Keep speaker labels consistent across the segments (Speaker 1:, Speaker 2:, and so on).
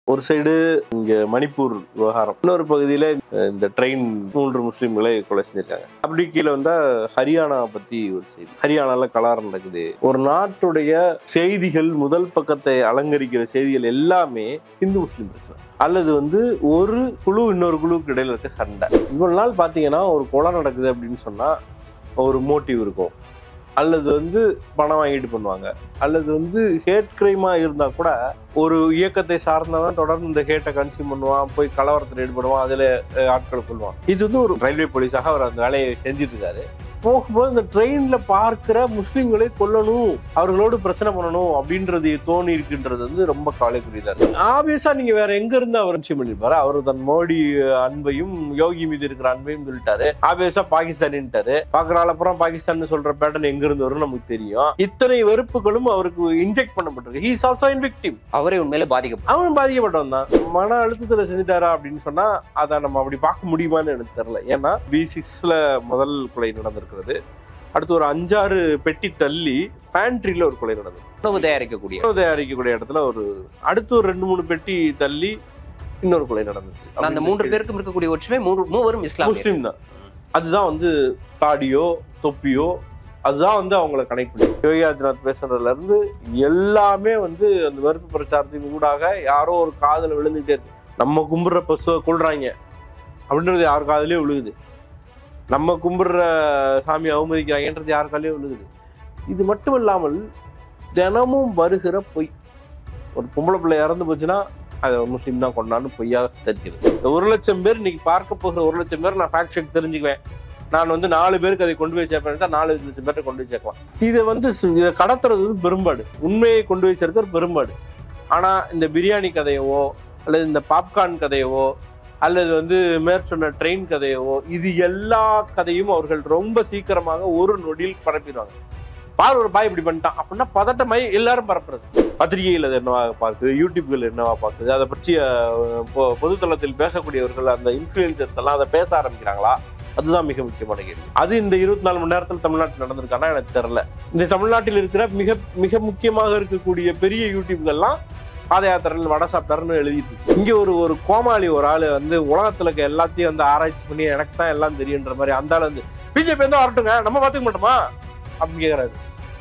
Speaker 1: ஒரு சைடு இங்க மணிப்பூர் விவகாரம் இன்னொரு பகுதியில அஹ், இந்த ட்ரெயின் மூன்று முஸ்லிம்களை கொலை செஞ்சிருக்காங்க அப்படி கீழே வந்தா ஹரியானா பத்தி ஒரு செய்தி ஹரியானால கலாரம் நடக்குது ஒரு நாட்டுடைய செய்திகள் முதல் பக்கத்தை அலங்கரிக்கிற செய்திகள் எல்லாமே இந்து முஸ்லிம் பிரச்சனை அல்லது வந்து ஒரு குழு இன்னொரு குழுவுக்கு இடையில இருக்க சண்டை இவ்வளவு நாள் பாத்தீங்கன்னா ஒரு கொலை நடக்குது அப்படின்னு சொன்னா ஒரு மோட்டிவ் இருக்கும் அல்லது வந்து பணம் வாங்கிட்டு பண்ணுவாங்க அல்லது வந்து ஹேட் கிரைமா இருந்தா கூட ஒரு இயக்கத்தை சார்ந்தவன் தொடர்ந்து இந்த ஹேட்டை கன்சியூம் பண்ணுவான் போய் கலவரத்தில் ஈடுபடுவான் அதுல அஹ், ஆட்களை கொள்வான் இது வந்து ஒரு ரயில்வே போலீஸாக அவர் அந்த வேலையை செஞ்சுட்டு இருக்காரு போகும்போது இந்த ட்ரெயின்ல பார்க்கிற முஸ்லிம்களை கொல்லணும் அவர்களோடு பிரச்சனை பண்ணணும் அப்படின்றது தோணி இருக்குன்றது வந்து ரொம்ப கவலைக்குரியதா இருக்கு ஆப்வியஸா நீங்க வேற எங்க இருந்து அவர் நிச்சயம் பண்ணிருப்பாரு அவர் தன் மோடி அன்பையும் யோகி மீது இருக்கிற அன்பையும் சொல்லிட்டாரு ஆப்வியஸா பாகிஸ்தானின்ட்டாரு பாக்குறாள் அப்புறம் பாகிஸ்தான் சொல்ற பேட்டர்ன் எங்க இருந்து வரும் நமக்கு தெரியும் இத்தனை வெறுப்புகளும் அவருக்கு இன்ஜெக்ட் பண்ணப்பட்டிருக்கு ஹீஸ் ஆல்சோ இன் விக்டிம்
Speaker 2: அவரே உண்மையில பாதிக்கப்படும்
Speaker 1: அவன் பாதிக்கப்பட்டவன் தான் மன அழுத்தத்துல செஞ்சுட்டாரா அப்படின்னு சொன்னா அதை நம்ம அப்படி பார்க்க முடியுமான்னு எனக்கு தெரியல ஏன்னா பி சிக்ஸ்ல முதல் கொலை நடந்திருக்கிறது அடுத்து ஒரு அஞ்சாறு பெட்டி தள்ளி பேண்ட்ரியில ஒரு கொலை நடந்தது
Speaker 2: உணவு தயாரிக்கக்கூடிய
Speaker 1: உணவு தயாரிக்கக்கூடிய இடத்துல ஒரு அடுத்து ஒரு ரெண்டு மூணு பெட்டி தள்ளி இன்னொரு கொலை நடந்துச்சு
Speaker 2: ஆனா அந்த மூன்று பேருக்கும் இருக்கக்கூடிய ஒற்றுமை மூன்று மூவரும் இஸ்லாமியர்
Speaker 1: முஸ்லீம் தான் அதுதான் வந்து தாடியோ தொப்பியோ அதுதான் வந்து அவங்கள கனெக்ட் பண்ணும் யோகி ஆதித்யநாத் பேசுறதுல இருந்து எல்லாமே வந்து அந்த வெறுப்பு பிரச்சாரத்தின் ஊடாக யாரோ ஒரு காதுல விழுந்துகிட்டே இருக்கு நம்ம கும்பிடுற பசுவை கொள்றாங்க அப்படின்றது யார் காதுலயே விழுகுது நம்ம கும்பிடுற சாமி அவமதிக்கிறாங்கன்றது யார் காதுலயே விழுகுது இது மட்டும் இல்லாமல் தினமும் வருகிற பொய் ஒரு பொம்பளை பிள்ளை இறந்து போச்சுன்னா அதை முஸ்லீம் தான் கொண்டான்னு பொய்யாக சித்தரிக்கிறது இந்த ஒரு லட்சம் பேர் இன்னைக்கு பார்க்க போகிற ஒரு லட்சம் பேர் நான் ஃபேக்ட் செக் தெரிஞ்சுக்குவேன் நான் வந்து நாலு பேருக்கு அதை கொண்டு போய் சேர்ப்பேன் நாலு லட்சம் பேர்ட்ட கொண்டு போய் சேர்க்கலாம் இதை வந்து சு- இதை கடத்துறது வந்து பெரும்பாடு உண்மையை கொண்டு போய் சேர்க்கிறது பெரும்பாடு ஆனா இந்த பிரியாணி கதையவோ அல்லது இந்த பாப்கார்ன் கதையவோ அல்லது வந்து மேற்சொன்ன ட்ரெயின் கதையவோ இது எல்லா கதையும் அவர்கள் ரொம்ப சீக்கிரமாக ஒரு நொடியில் பரப்பிடுவாங்க பார் ஒரு பாய் இப்படி பண்ணிட்டான் அப்படின்னா பதட்டமாய் எல்லாரும் பரப்புறது பத்திரிகைகள் அது என்னவா பார்க்குது யூடியூப்கள் என்னவா பார்க்குது அதை பற்றிய அஹ், பொ- பொதுத்தளத்தில் பேசக்கூடியவர்கள் அந்த இன்ஃப்ளூயன்சர்ஸ் எல்லாம் அதை பேச ஆரம்பிக்கிறாங்களா அதுதான் மிக முக்கியமான கேள்வி அது இந்த இருபத்தி நாலு மணி நேரத்தில் தமிழ்நாட்டில் நடந்திருக்கானா எனக்கு தெரியல இந்த தமிழ்நாட்டில் இருக்கிற மிக மிக முக்கியமாக இருக்கக்கூடிய பெரிய யூடியூப்கள்லாம் பாத யாத்திரையில் வடை சாப்பிட்டாருன்னு எழுதிட்டு இருக்கு. இங்க ஒரு ஒரு கோமாளி ஒரு ஆளு வந்து உலகத்துல இருக்க எல்லாத்தையும் வந்து ஆராய்ச்சி பண்ணி எனக்கு தான் எல்லாம் தெரியுன்ற மாதிரி அந்த ஆளு வந்து பிஜேபி வந்து வரட்டுங்க நம்ம பாத்துக்க மாட்டோமா அப்படின்னு கேக்குறாரு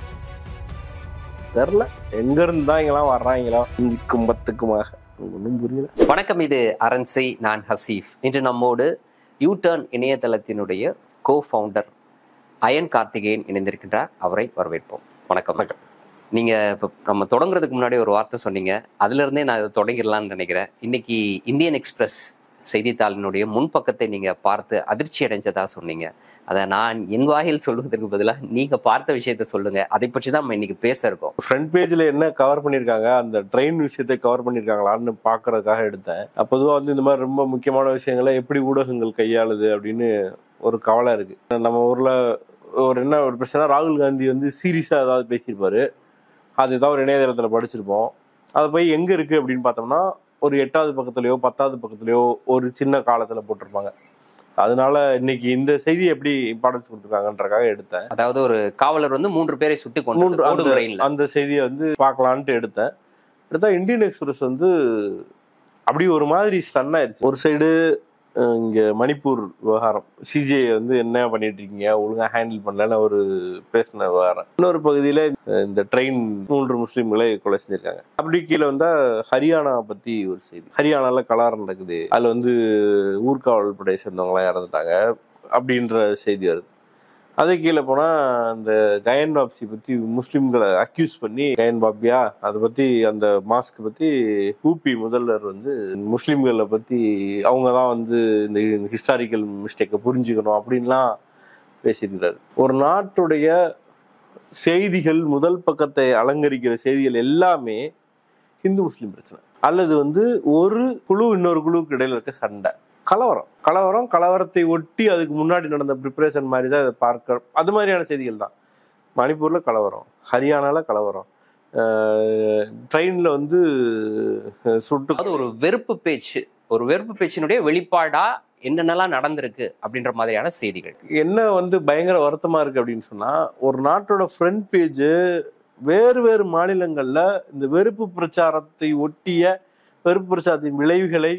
Speaker 1: தெரில எங்க இருந்து தான் இங்கெல்லாம் வர்றாங்களோ இஞ்சிக்கும் பத்துக்குமாக ஒன்றும் புரியல
Speaker 2: வணக்கம் இது அரண்சை நான் ஹசீஃப் இன்று நம்மோடு யூ டர்ன் இணையதளத்தினுடைய கோ ஃபவுண்டர் அயன் கார்த்திகேயன் இணைந்திருக்கின்றார் அவரை வரவேற்போம் வணக்கம்
Speaker 1: வணக்கம்.
Speaker 2: நீங்க இப்போ நம்ம தொடங்குறதுக்கு முன்னாடி ஒரு வார்த்தை சொன்னீங்க அதுல இருந்தே நான் இதை தொடங்கிடலாம்னு நினைக்கிறேன் இன்னைக்கு இந்தியன் எக்ஸ்பிரஸ் செய்தித்தாளினுடைய முன்பக்கத்தை நீங்க பார்த்து அதிர்ச்சி அடைஞ்சதா சொன்னீங்க அதை நான் என் வாயில் சொல்வதற்கு பதிலாக நீங்க பார்த்த விஷயத்த சொல்லுங்க அதை பற்றி தான் நம்ம இன்னைக்கு பேச இருக்கோம்
Speaker 1: ஃப்ரண்ட் பேஜ்ல என்ன கவர் பண்ணிருக்காங்க அந்த ட்ரெயின் விஷயத்தை கவர் பண்ணிருக்காங்களான்னு பாக்குறதுக்காக எடுத்தேன் பொதுவா வந்து இந்த மாதிரி ரொம்ப முக்கியமான விஷயங்களை எப்படி ஊடகங்கள் கையாளுது அப்படின்னு ஒரு கவலை இருக்கு நம்ம ஊர்ல ஒரு என்ன ஒரு பிரச்சனை ராகுல் காந்தி வந்து சீரியஸா ஏதாவது பேசியிருப்பாரு அது ஏதாவது ஒரு இணையதளத்துல படிச்சிருப்போம் அது போய் எங்க இருக்கு அப்படின்னு பார்த்தோம்னா ஒரு எட்டாவது பக்கத்துலயோ பத்தாவது பக்கத்துலயோ ஒரு சின்ன காலத்துல போட்டிருப்பாங்க அதனால இன்னைக்கு இந்த செய்தி எப்படி இம்பார்ட்டன்ஸ் கொடுத்துருக்காங்கன்றக்காக எடுத்தேன்
Speaker 2: அதாவது ஒரு காவலர் வந்து மூன்று பேரை சுட்டு கொண்டு
Speaker 1: மூன்று
Speaker 2: ஓடும்
Speaker 1: அந்த
Speaker 2: ரயில்ல
Speaker 1: அந்த செய்தியை வந்து பார்க்கலான்ட்டு எடுத்தேன் எடுத்தா இந்தியன் எக்ஸ்பிரஸ் வந்து அப்படி ஒரு மாதிரி ஸ்டன் ஆயிடுச்சு ஒரு சைடு இங்க மணிப்பூர் விவகாரம் சிஜிஐ வந்து என்ன பண்ணிட்டு இருக்கீங்க ஒழுங்கா ஹேண்டில் பண்ணலன்னு ஒரு பேசின விவகாரம் இன்னொரு பகுதியில அஹ், இந்த ட்ரெயின் மூன்று முஸ்லிம்களை கொலை செஞ்சிருக்காங்க அப்படி கீழே வந்தா ஹரியானா பத்தி ஒரு செய்தி ஹரியானால கலாரம் நடக்குது அதுல வந்து ஊர்காவல் படையை சேர்ந்தவங்க எல்லாம் இறந்துட்டாங்க அப்படின்ற செய்தி வருது அதே கீழே போனா அந்த கயன் பாப்சி பத்தி முஸ்லிம்களை அக்யூஸ் பண்ணி கயன் பாப்பியா அதை பத்தி அந்த மாஸ்க் பத்தி ஊபி முதல்வர் வந்து முஸ்லிம்களை பத்தி அவங்க தான் வந்து இந்த ஹிஸ்டாரிக்கல் மிஸ்டேக்கை புரிஞ்சுக்கணும் அப்படின்லாம் பேசியிருக்கிறாரு ஒரு நாட்டுடைய செய்திகள் முதல் பக்கத்தை அலங்கரிக்கிற செய்திகள் எல்லாமே இந்து முஸ்லிம் பிரச்சனை அல்லது வந்து ஒரு குழு இன்னொரு குழுவுக்கு இடையில இருக்க சண்டை கலவரம் கலவரம் கலவரத்தை ஒட்டி அதுக்கு முன்னாடி நடந்த ப்ரிப்பரேஷன் மாதிரி தான் இதை பார்க்க அது மாதிரியான செய்திகள் தான் மணிப்பூர்ல கலவரம் ஹரியானால கலவரம் ட்ரெயின்ல வந்து அஹ், சுட்டு
Speaker 2: அதாவது ஒரு வெறுப்பு பேச்சு ஒரு வெறுப்பு பேச்சினுடைய வெளிப்பாடா என்னென்னலாம் நடந்திருக்கு அப்படின்ற மாதிரியான செய்திகள்
Speaker 1: என்ன வந்து பயங்கர வருத்தமா இருக்கு அப்படின்னு சொன்னா ஒரு நாட்டோட ஃப்ரண்ட் பேஜ் வேறு வேறு மாநிலங்கள்ல இந்த வெறுப்பு பிரச்சாரத்தை ஒட்டிய வெறுப்பு பிரச்சாரத்தின் விளைவுகளை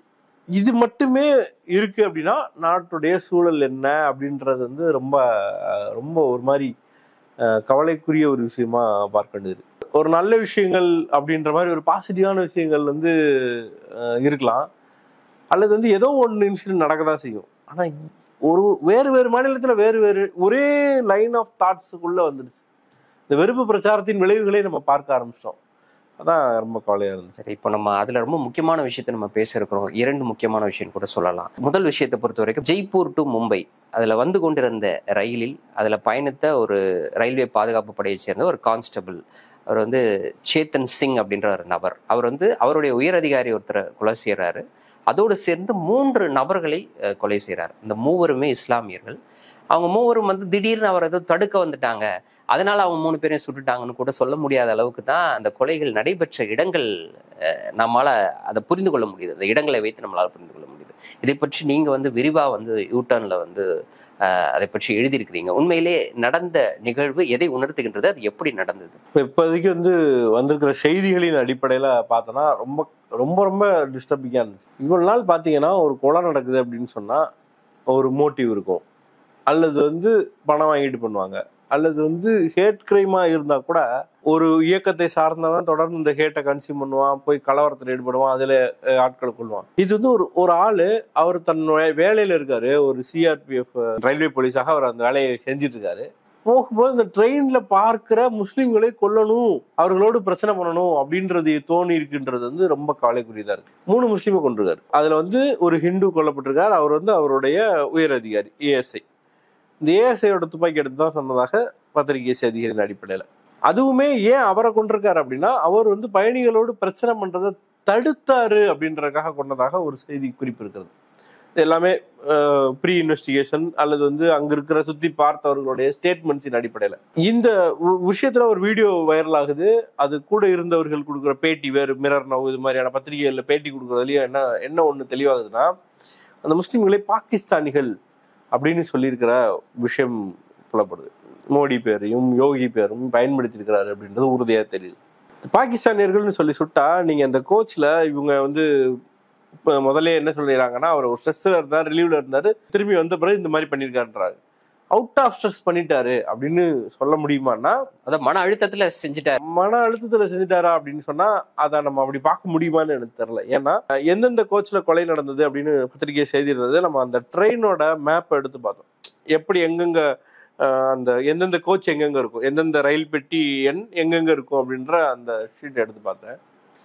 Speaker 1: இது மட்டுமே இருக்கு அப்படின்னா நாட்டுடைய சூழல் என்ன அப்படின்றது வந்து ரொம்ப அஹ், ரொம்ப ஒரு மாதிரி அஹ், கவலைக்குரிய ஒரு விஷயமா பார்க்க வேண்டியது ஒரு நல்ல விஷயங்கள் அப்படின்ற மாதிரி ஒரு பாசிட்டிவான விஷயங்கள் வந்து அஹ், இருக்கலாம் அல்லது வந்து ஏதோ ஒன்று இன்சிடென்ட் நடக்க தான் செய்யும் ஆனா ஒரு வேறு வேறு மாநிலத்துல வேறு வேறு ஒரே லைன் ஆஃப் தாட்ஸுக்குள்ள வந்துடுச்சு இந்த வெறுப்பு பிரச்சாரத்தின் விளைவுகளை நம்ம பார்க்க ஆரம்பிச்சோம் அதான் ரொம்ப கவலையா இருந்துச்சு
Speaker 2: சரி இப்போ நம்ம அதுல ரொம்ப முக்கியமான விஷயத்தை நம்ம பேச இருக்கிறோம் இரண்டு முக்கியமான விஷயம் கூட சொல்லலாம் முதல் விஷயத்தை பொறுத்த வரைக்கும் ஜெய்ப்பூர் டு மும்பை அதுல வந்து கொண்டிருந்த ரயிலில் அதுல பயணித்த ஒரு ரயில்வே பாதுகாப்பு படையை சேர்ந்த ஒரு கான்ஸ்டபிள் அவர் வந்து சேத்தன் சிங் அப்படின்ற ஒரு நபர் அவர் வந்து அவருடைய உயரதிகாரி ஒருத்தரை கொலை செய்யறாரு அதோடு சேர்ந்து மூன்று நபர்களை அஹ், கொலை செய்கிறார் இந்த மூவருமே இஸ்லாமியர்கள் அவங்க மூவரும் வந்து திடீர்னு அவர் ஏதோ தடுக்க வந்துட்டாங்க அதனால அவங்க மூணு பேரையும் சுட்டுட்டாங்கன்னு கூட சொல்ல முடியாத அளவுக்கு தான் அந்த கொலைகள் நடைபெற்ற இடங்கள் அஹ், நம்மால அதை புரிந்து கொள்ள முடியுது அந்த இடங்களை வைத்து நம்மளால புரிந்து கொள்ள முடியுது இதை பற்றி நீங்க வந்து விரிவா வந்து யூட்டர்ன்ல வந்து அஹ், அதை பற்றி எழுதியிருக்கிறீங்க உண்மையிலே நடந்த நிகழ்வு எதை உணர்த்துகின்றது அது எப்படி நடந்தது
Speaker 1: இப்ப இப்போதைக்கு வந்து வந்திருக்கிற செய்திகளின் அடிப்படையில பார்த்தோன்னா ரொம்ப ரொம்ப ரொம்ப டிஸ்டர்பிங்கா இருந்துச்சு இவ்வளவு நாள் பார்த்தீங்கன்னா ஒரு கொலை நடக்குது அப்படின்னு சொன்னா ஒரு மோட்டிவ் இருக்கும் அல்லது வந்து பணம் வாங்கிட்டு பண்ணுவாங்க அல்லது வந்து ஹேட் கிரைமா இருந்தா கூட ஒரு இயக்கத்தை சார்ந்தவன் தொடர்ந்து இந்த ஹேட்டை கன்சியூம் பண்ணுவான் போய் கலவரத்தில் ஈடுபடுவான் அதுல அஹ், ஆட்களை கொள்வான் இது வந்து ஒரு ஒரு ஆளு அவர் தன் வே- வேலையில இருக்காரு ஒரு சிஆர்பிஎஃப் ரயில்வே போலீஸாக அவர் அந்த வேலையை செஞ்சுட்டு இருக்காரு போகும்போது இந்த ட்ரெயின்ல பார்க்கிற முஸ்லிம்களை கொல்லணும் அவர்களோடு பிரச்சனை பண்ணணும் அப்படின்றது தோணி இருக்குன்றது வந்து ரொம்ப கவலைக்குரியதா இருக்கு மூணு முஸ்லீமை கொண்டிருக்காரு அதுல வந்து ஒரு ஹிந்து கொல்லப்பட்டிருக்கார் அவர் வந்து அவருடைய உயர் அதிகாரி ஏஎஸ்ஐ இந்த ஏஎஸ்ஐயோட துப்பாக்கி எடுத்து தான் சொன்னதாக பத்திரிகை செய்திகளின் அடிப்படையில அதுவுமே ஏன் அவரை கொண்டிருக்காரு அப்படின்னா அவர் வந்து பயணிகளோடு பிரச்சனை பண்றதை தடுத்தாரு அப்படின்றதுக்காக கொண்டதாக ஒரு செய்தி குறிப்பு இருக்கிறது இது எல்லாமே ப்ரீ இன்வெஸ்டிகேஷன் அல்லது வந்து அங்க இருக்கிற சுத்தி பார்த்தவர்களுடைய ஸ்டேட்மெண்ட்ஸின் அடிப்படையில இந்த வி- விஷயத்துல ஒரு வீடியோ வைரல் ஆகுது அது கூட இருந்தவர்கள் கொடுக்குற பேட்டி வேறு மிரர் நவ் இது மாதிரியான பத்திரிகைகள்ல பேட்டி கொடுக்குறதுலயும் என்ன என்ன ஒண்ணு தெளிவாகுதுன்னா அந்த முஸ்லிம்களை பாகிஸ்தானிகள் அப்படின்னு சொல்லியிருக்கிற விஷயம் புலப்படுது மோடி பேரையும் யோகி பேரும் பயன்படுத்தியிருக்கிறாரு அப்படின்றது உறுதியா தெரியுது பாகிஸ்தானியர்கள்னு சொல்லி சுட்டா நீங்க அந்த கோச்ல இவங்க வந்து இப்ப முதல்ல என்ன சொல்லிடுறாங்கன்னா அவர் ஒரு ஸ்ட்ரெஸ்ல இருந்தார் ரிலீவ்ல இருந்தாரு திரும்பி வந்த பிறகு இந்த மாதிரி பண்ணியிருக்காருன்றாரு அவுட் ஆஃப் ஸ்ட்ரெஸ் பண்ணிட்டாரு அப்படின்னு சொல்ல முடியுமான்னா
Speaker 2: அதான் மன அழுத்தத்துல செஞ்சுட்டாரு
Speaker 1: மன அழுத்தத்துல செஞ்சுட்டாரா அப்படின்னு சொன்னா அதை நம்ம அப்படி பார்க்க முடியுமான்னு எனக்கு தெரியல ஏன்னா எந்தெந்த கோச்ல கொலை நடந்தது அப்படின்னு பத்திரிகை செய்தி இருந்தது நம்ம அந்த ட்ரெயினோட மேப் எடுத்து பார்த்தோம் எப்படி எங்கெங்க அஹ், அந்த எந்தெந்த கோச் எங்கெங்க இருக்கும் எந்தெந்த ரயில் பெட்டி எண் எங்கெங்க இருக்கும் அப்படின்ற அந்த ஷீட் எடுத்து பார்த்தேன்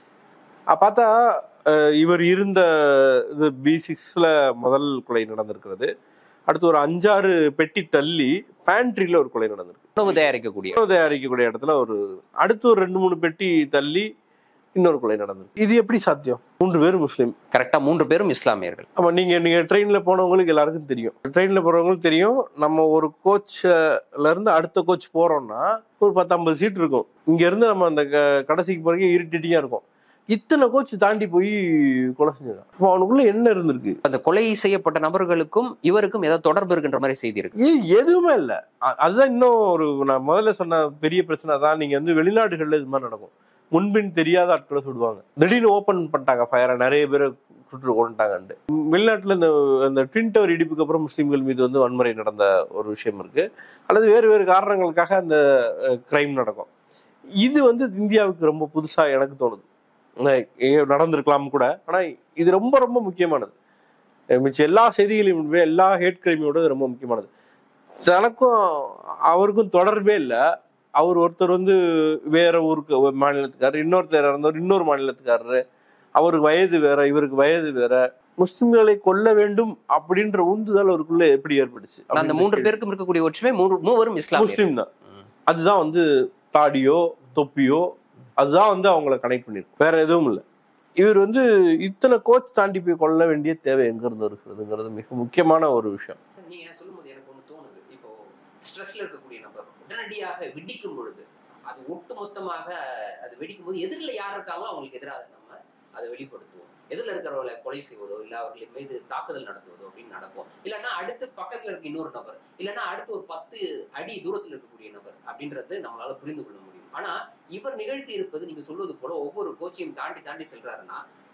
Speaker 1: அஹ் பார்த்தா அஹ், இவர் இருந்த இது பி சிக்ஸ்ல முதல் கொலை நடந்திருக்கிறது அடுத்து ஒரு அஞ்சாறு பெட்டி தள்ளி பேண்ட்ரியில ஒரு கொலை நடந்திருக்கு
Speaker 2: உணவு தயாரிக்கக்கூடிய
Speaker 1: உணவு தயாரிக்கக்கூடிய இடத்துல ஒரு அடுத்து ஒரு ரெண்டு மூணு பெட்டி தள்ளி இன்னொரு கொலை நடந்தது இது எப்படி சாத்தியம் மூன்று பேர் முஸ்லீம்
Speaker 2: கரெக்டா மூன்று பேரும் இஸ்லாமியர்கள்
Speaker 1: ஆமா நீங்க நீங்க ட்ரெயின்ல போனவங்களுக்கு எல்லாருக்கும் தெரியும் ட்ரெயின்ல போறவங்களுக்கு தெரியும் நம்ம ஒரு கோச்ல இருந்து அடுத்த கோச் போறோம்னா ஒரு பத்து ஐம்பது சீட் இருக்கும் இங்க இருந்து நம்ம அந்த க- கடைசிக்கு போறதுக்கு இரிட்டேட்டிங்கா இருக்கும் இத்தனை கோச் தாண்டி போய் கொலை செஞ்சிருக்கான் அப்போ அவனுக்குள்ள என்ன இருந்திருக்கு
Speaker 2: அந்த கொலை செய்யப்பட்ட நபர்களுக்கும் இவருக்கும் ஏதோ தொடர்பு இருக்கின்ற மாதிரி செய்தி இருக்கு
Speaker 1: ஏய், எதுவுமே இல்ல அ- அதுதான் இன்னும் ஒரு நான் முதல்ல சொன்ன பெரிய பிரச்சனை தான் நீங்க வந்து வெளிநாடுகள்ல இது மாதிரி நடக்கும் முன்பின் தெரியாத ஆட்களை சுடுவாங்க திடீர்னு ஓபன் பண்ணிட்டாங்க ஃபயரை நிறைய பேரை சுட்டு கொண்டுட்டாங்கன்ட்டு வெளிநாட்டுல இந்த இந்த ட்வின் டவர் இடிப்புக்கு அப்புறம் முஸ்லீம்கள் மீது வந்து வன்முறை நடந்த ஒரு விஷயம் இருக்கு அல்லது வேறு வேறு காரணங்களுக்காக அந்த கிரைம் நடக்கும் இது வந்து இந்தியாவுக்கு ரொம்ப புதுசா எனக்கு தோணுது அஹ் எங்கேயோ நடந்திருக்கலாம் கூட ஆனா இது ரொம்ப ரொம்ப முக்கியமானது அஹ் மிச்ச எல்லா செய்திகளையும் விட எல்லா ஹேட் கிரைமையோட இது ரொம்ப முக்கியமானது தனக்கும் அவருக்கும் தொடர்பே இல்லை அவர் ஒருத்தர் வந்து வேற ஊருக்கு ஒரு மாநிலத்துக்காரர் இன்னொருத்தர் இறந்தவர் இன்னொரு மாநிலத்துக்காரரு அவருக்கு வயது வேற இவருக்கு வயது வேற முஸ்லிம்களை கொல்ல வேண்டும் அப்படின்ற உந்துதல் அவருக்குள்ள எப்படி ஏற்பட்டுச்சு
Speaker 2: அந்த
Speaker 1: அப்படின்னு
Speaker 2: மூன்று
Speaker 1: கேள்வி.
Speaker 2: பேருக்கும் இருக்கக்கூடிய ஒற்றுமை மூன்று மூவரும் இஸ்லாமியர்
Speaker 1: முஸ்லிம் தான் அதுதான் வந்து தாடியோ தொப்பியோ அதுதான் வந்து அவங்கள கனெக்ட் பண்ணிருக்கு வேற எதுவும் இல்லை இவர் வந்து இத்தனை கோச் தாண்டி போய் கொள்ள வேண்டிய தேவை எங்க இருந்து இருக்கிறதுங்கிறது மிக முக்கியமான ஒரு விஷயம்
Speaker 2: நீங்க சொல்லும்போது எனக்கு ஒண்ணு தோணுது இப்போ ஸ்ட்ரெஸ்ல இருக்கக்கூடிய நபர் உடனடியாக வெடிக்கும் பொழுது அது ஒட்டு மொத்தமாக அது வெடிக்கும் போது எதிரில் யார் இருக்காங்களோ அவங்களுக்கு எதிராக நம்ம அதை வெளிப்படுத்துவோம் எதிரில் இருக்கிறவர்களை கொலை செய்வதோ இல்ல அவர்களின் மீது தாக்குதல் நடத்துவதோ அப்படின்னு நடக்கும் இல்லைன்னா அடுத்து பக்கத்துல இருக்க இன்னொரு நபர் இல்லைன்னா அடுத்து ஒரு பத்து அடி தூரத்தில் இருக்கக்கூடிய நபர் அப்படின்றது நம்மளால புரிந்து கொள்ள முடியும் ஆனா இவர் நிகழ்த்தி இருப்பது நீங்க சொல்வது போல ஒவ்வொரு கோச்சையும் தாண்டி தாண்டி செல்றாருன்னா